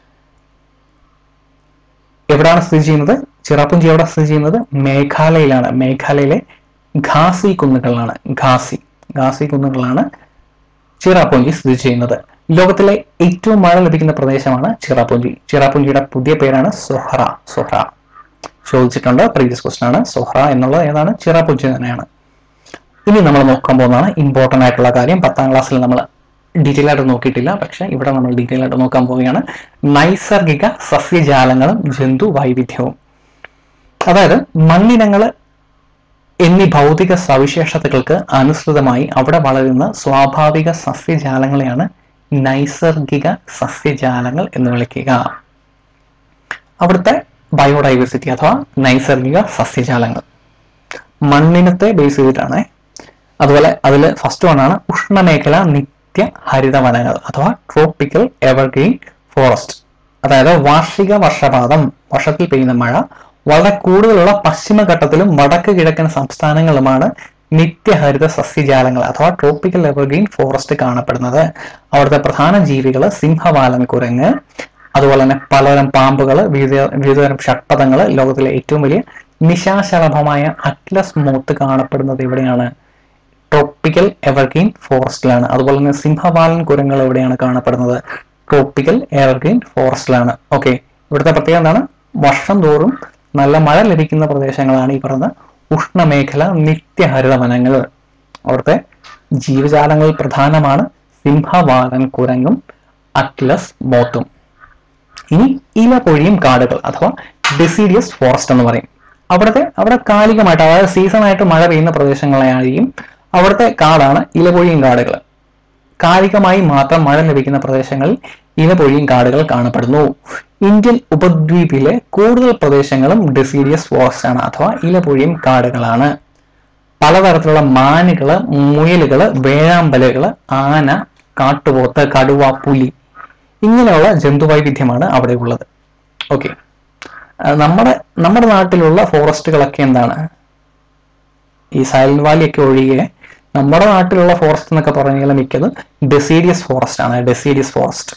എവിടാണ് സ്ഥിതി ചെയ്യുന്നത് ചിറാപുഞ്ചി എവിടെ സ്ഥിതി ചെയ്യുന്നത് മേഘാലയയിലാണ് മേഘാലയയിലെ ഖാസി കുന്നുകളിലാണ് ഖാസി ഖാസി കുന്നുകളാണ് ചിറാപുഞ്ചി സ്ഥിതി ചെയ്യുന്നത് ലോകത്തിലെ ഏറ്റവും മഴ ലഭിക്കുന്ന പ്രദേശമാണ് ചിറാപുഞ്ചി ചിറാപുഞ്ചിയുടെ പുതിയ പേരാണ് സൊഹ്റ സൊഹ്റ ചോദിച്ചിട്ടുണ്ട് പ്രീവിയസ് ക്വസ്റ്റൻ ആണ് സൊഹ്റ എന്നുള്ളത് ഏതാണ് ചിറാപുഞ്ചി തന്നെയാണ് ഇനി നമ്മൾ നോക്കാൻ പോകുന്നതാണ് ഇമ്പോർട്ടന്റ് ആയിട്ടുള്ള കാര്യം പത്താം ക്ലാസ്സിൽ നമ്മൾ ഡീറ്റെയിൽ ആയിട്ട് നോക്കിയിട്ടില്ല പക്ഷെ ഇവിടെ നമ്മൾ ഡീറ്റെയിൽ ആയിട്ട് നോക്കാൻ പോവുകയാണ് നൈസർഗിക സസ്യജാലങ്ങളും ജന്തു വൈവിധ്യവും അതായത് മണ്ണിനങ്ങൾ എന്നീ ഭൗതിക സവിശേഷതകൾക്ക് അനുസൃതമായി അവിടെ വളരുന്ന സ്വാഭാവിക സസ്യജാലങ്ങളെയാണ് നൈസർഗിക സസ്യജാലങ്ങൾ എന്ന് വിളിക്കുക അവിടുത്തെ ബയോഡൈവേഴ്സിറ്റി അഥവാ നൈസർഗിക സസ്യജാലങ്ങൾ മണ്ണിനത്തെ ബേസ് ചെയ്തിട്ടാണ് അതുപോലെ അതിൽ ഫസ്റ്റ് വൺ ആണ് ഉഷ്ണമേഖല നിത്യ ഹരിതവനങ്ങൾ അഥവാ ട്രോപ്പിക്കൽ എവർഗ്രീൻ ഫോറസ്റ്റ് അതായത് വാർഷിക വർഷപാതം വർഷത്തിൽ പെയ്യുന്ന മഴ വളരെ കൂടുതലുള്ള പശ്ചിമഘട്ടത്തിലും വടക്ക് കിഴക്കൻ സംസ്ഥാനങ്ങളിലുമാണ് നിത്യഹരിത സസ്യജാലങ്ങൾ അഥവാ ട്രോപ്പിക്കൽ എവർഗ്രീൻ ഫോറസ്റ്റ് കാണപ്പെടുന്നത് അവിടുത്തെ പ്രധാന ജീവികൾ സിംഹവാലൻ കുരങ്ങ് അതുപോലെ തന്നെ പലതരം പാമ്പുകൾ വിവിധ വിവിധതരം ഷട്ടതങ്ങൾ ലോകത്തിലെ ഏറ്റവും വലിയ നിശാശലഭമായ അറ്റ്ലസ് മോത്ത് കാണപ്പെടുന്നത് എവിടെയാണ് ട്രോ- ട്രോപ്പിക്കൽ എവർഗ്രീൻ ഫോറസ്റ്റിലാണ് അതുപോലെ തന്നെ സിംഹവാലൻ കുരങ്ങൾ എവിടെയാണ് കാണപ്പെടുന്നത് ട്രോപ്പിക്കൽ എവർഗ്രീൻ ഫോറസ്റ്റിലാണ് ഓക്കെ ഇവിടുത്തെ പ്രത്യേകത എന്താണ് വർഷം തോറും നല്ല മഴ ലഭിക്കുന്ന പ്രദേശങ്ങളാണ് ഈ പറയുന്ന ഉഷ്ണമേഖല നിത്യഹരിത വനങ്ങൾ അവിടുത്തെ ജീവജാലങ്ങളിൽ പ്രധാനമാണ് സിംഹവാലൻ കുരങ്ങും അറ്റ്ലസ് മോത്തും ഇനി ഇലപൊഴിയും കാടുകൾ അഥവാ ഡെസീഡിയസ് ഫോറസ്റ്റ് എന്ന് പറയും അവിടുത്തെ അവിടെ കാലികമായിട്ട് അതായത് സീസണായിട്ട് മഴ പെയ്യുന്ന പ്രദേശങ്ങളായിരിക്കും അവിടുത്തെ കാടാണ് ഇലപൊഴിയും കാടുകൾ കാലികമായി മാത്രം മഴ ലഭിക്കുന്ന പ്രദേശങ്ങളിൽ ഇലപൊഴിയും കാടുകൾ കാണപ്പെടുന്നു ഇന്ത്യൻ ഉപദ്വീപിലെ കൂടുതൽ പ്രദേശങ്ങളും ഡെസീഡിയസ് ഫോറസ്റ്റ് ആണ് അഥവാ ഇലപൊഴിയും കാടുകളാണ് പലതരത്തിലുള്ള മാനുകള് മുയലുകള് വേഴാമ്പലുകള് ആന കാട്ടുപോത്ത് കടുവ പുലി ഇങ്ങനെയുള്ള ജന്തുവൈവിധ്യമാണ് അവിടെ ഉള്ളത് ഓക്കെ നമ്മുടെ നമ്മുടെ നാട്ടിലുള്ള ഫോറസ്റ്റുകളൊക്കെ എന്താണ് ഈ സൈലന്റ് വാലി ഒക്കെ ഒഴികെ നമ്മുടെ നാട്ടിലുള്ള ഫോറസ്റ്റ് എന്നൊക്കെ പറഞ്ഞാൽ മിക്കത് ഡെസീഡിയസ് ഫോറസ്റ്റ് ആണ് ഡെസീഡിയസ് ഫോറസ്റ്റ്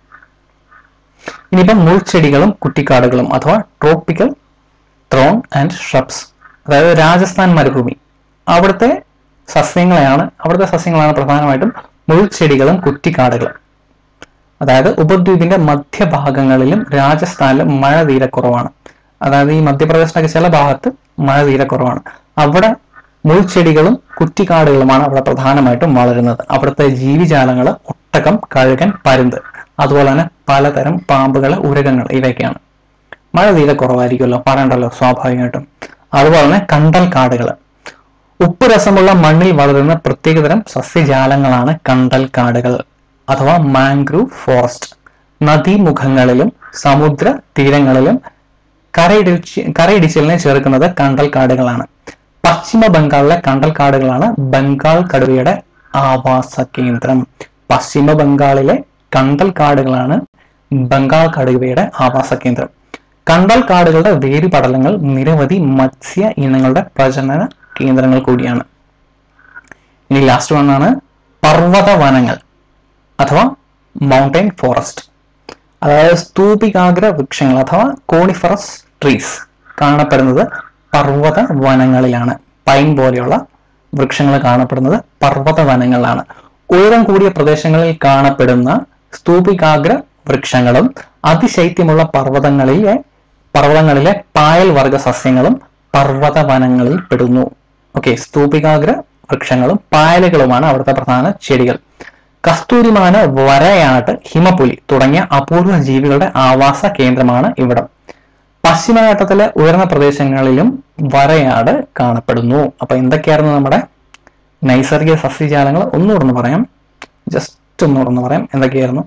ഇനിയിപ്പം മുൾച്ചെടികളും കുറ്റിക്കാടുകളും അഥവാ ട്രോപ്പിക്കൽ ത്രോൺ ആൻഡ് ഷ്രബ്സ് അതായത് രാജസ്ഥാൻ മരുഭൂമി അവിടുത്തെ സസ്യങ്ങളെയാണ് അവിടുത്തെ സസ്യങ്ങളാണ് പ്രധാനമായിട്ടും മുൾച്ചെടികളും കുറ്റിക്കാടുകളും അതായത് ഉപദ്വീപിന്റെ മധ്യഭാഗങ്ങളിലും രാജസ്ഥാനിലും മഴ തീരെ കുറവാണ് അതായത് ഈ മധ്യപ്രദേശിലൊക്കെ ചില ഭാഗത്ത് മഴ തീരെ കുറവാണ് അവിടെ മുൾച്ചെടികളും കുറ്റിക്കാടുകളുമാണ് അവിടെ പ്രധാനമായിട്ടും വളരുന്നത് അവിടുത്തെ ജീവിജാലങ്ങൾ ഒട്ടകം കഴുകൻ പരുന്ത് അതുപോലെ തന്നെ പലതരം പാമ്പുകൾ ഉരകങ്ങൾ ഇവയൊക്കെയാണ് മഴ തീരെ കുറവായിരിക്കുമല്ലോ പറയണ്ടല്ലോ സ്വാഭാവികമായിട്ടും അതുപോലെ തന്നെ കണ്ടൽ കാടുകൾ ഉപ്പ് രസമുള്ള മണ്ണിൽ വളരുന്ന പ്രത്യേകതരം സസ്യജാലങ്ങളാണ് കണ്ടൽ കാടുകൾ അഥവാ മാംഗ്രൂവ് ഫോറസ്റ്റ് നദീമുഖങ്ങളിലും സമുദ്ര തീരങ്ങളിലും കരയിടിച്ച് കരയിടിച്ചിലിനെ ചേർക്കുന്നത് കണ്ടൽ കാടുകളാണ് പശ്ചിമ ബംഗാളിലെ കണ്ടൽ കാടുകളാണ് ബംഗാൾ കടുവയുടെ ആവാസ കേന്ദ്രം പശ്ചിമ ബംഗാളിലെ കണ്ടൽ കാടുകളാണ് ബംഗാൾ കടുവയുടെ ആവാസ കേന്ദ്രം കണ്ടൽ കാടുകളുടെ വേരുപടലങ്ങൾ നിരവധി മത്സ്യ ഇനങ്ങളുടെ പ്രജനന കേന്ദ്രങ്ങൾ കൂടിയാണ് ഇനി ലാസ്റ്റ് വണ്ണാണ് പർവ്വത വനങ്ങൾ അഥവാ മൗണ്ടൈൻ ഫോറസ്റ്റ് അതായത് സ്തൂപികാഗ്ര വൃക്ഷങ്ങൾ അഥവാ കോണിഫറസ് ട്രീസ് കാണപ്പെടുന്നത് പർവ്വത വനങ്ങളിലാണ് പൈൻ പോലെയുള്ള വൃക്ഷങ്ങൾ കാണപ്പെടുന്നത് പർവ്വത വനങ്ങളിലാണ് ഉയരം കൂടിയ പ്രദേശങ്ങളിൽ കാണപ്പെടുന്ന സ്തൂപികാഗ്ര വൃക്ഷങ്ങളും അതിശൈത്യമുള്ള പർവ്വതങ്ങളിലെ പർവ്വതങ്ങളിലെ പായൽ വർഗ സസ്യങ്ങളും പർവ്വത വനങ്ങളിൽ പെടുന്നു ഓക്കെ സ്തൂപികാഗ്ര വൃക്ഷങ്ങളും പായലുകളുമാണ് അവിടുത്തെ പ്രധാന ചെടികൾ കസ്തൂരിമാന വരയാട് ഹിമപുലി തുടങ്ങിയ അപൂർവ ജീവികളുടെ ആവാസ കേന്ദ്രമാണ് ഇവിടം പശ്ചിമഘട്ടത്തിലെ ഉയർന്ന പ്രദേശങ്ങളിലും വരയാട് കാണപ്പെടുന്നു അപ്പൊ എന്തൊക്കെയായിരുന്നു നമ്മുടെ നൈസർഗിക സസ്യജാലങ്ങൾ ഒന്നുകൂടെ പറയാം ജസ്റ്റ് ഒന്നുകൂടെ പറയാം എന്തൊക്കെയായിരുന്നു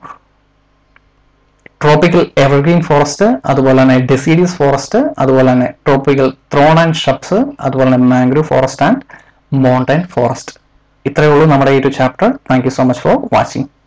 ട്രോപ്പിക്കൽ എവർഗ്രീൻ ഫോറസ്റ്റ് അതുപോലെ തന്നെ ഡെസീഡിയസ് ഫോറസ്റ്റ് അതുപോലെ തന്നെ ട്രോപ്പിക്കൽ ത്രോൺ ആൻഡ് ഷബ്സ് അതുപോലെ തന്നെ mangrove forest and mountain forest ഇത്രയേ ഉള്ളൂ നമ്മുടെ ഈ ഒരു chapter thank you so much for watching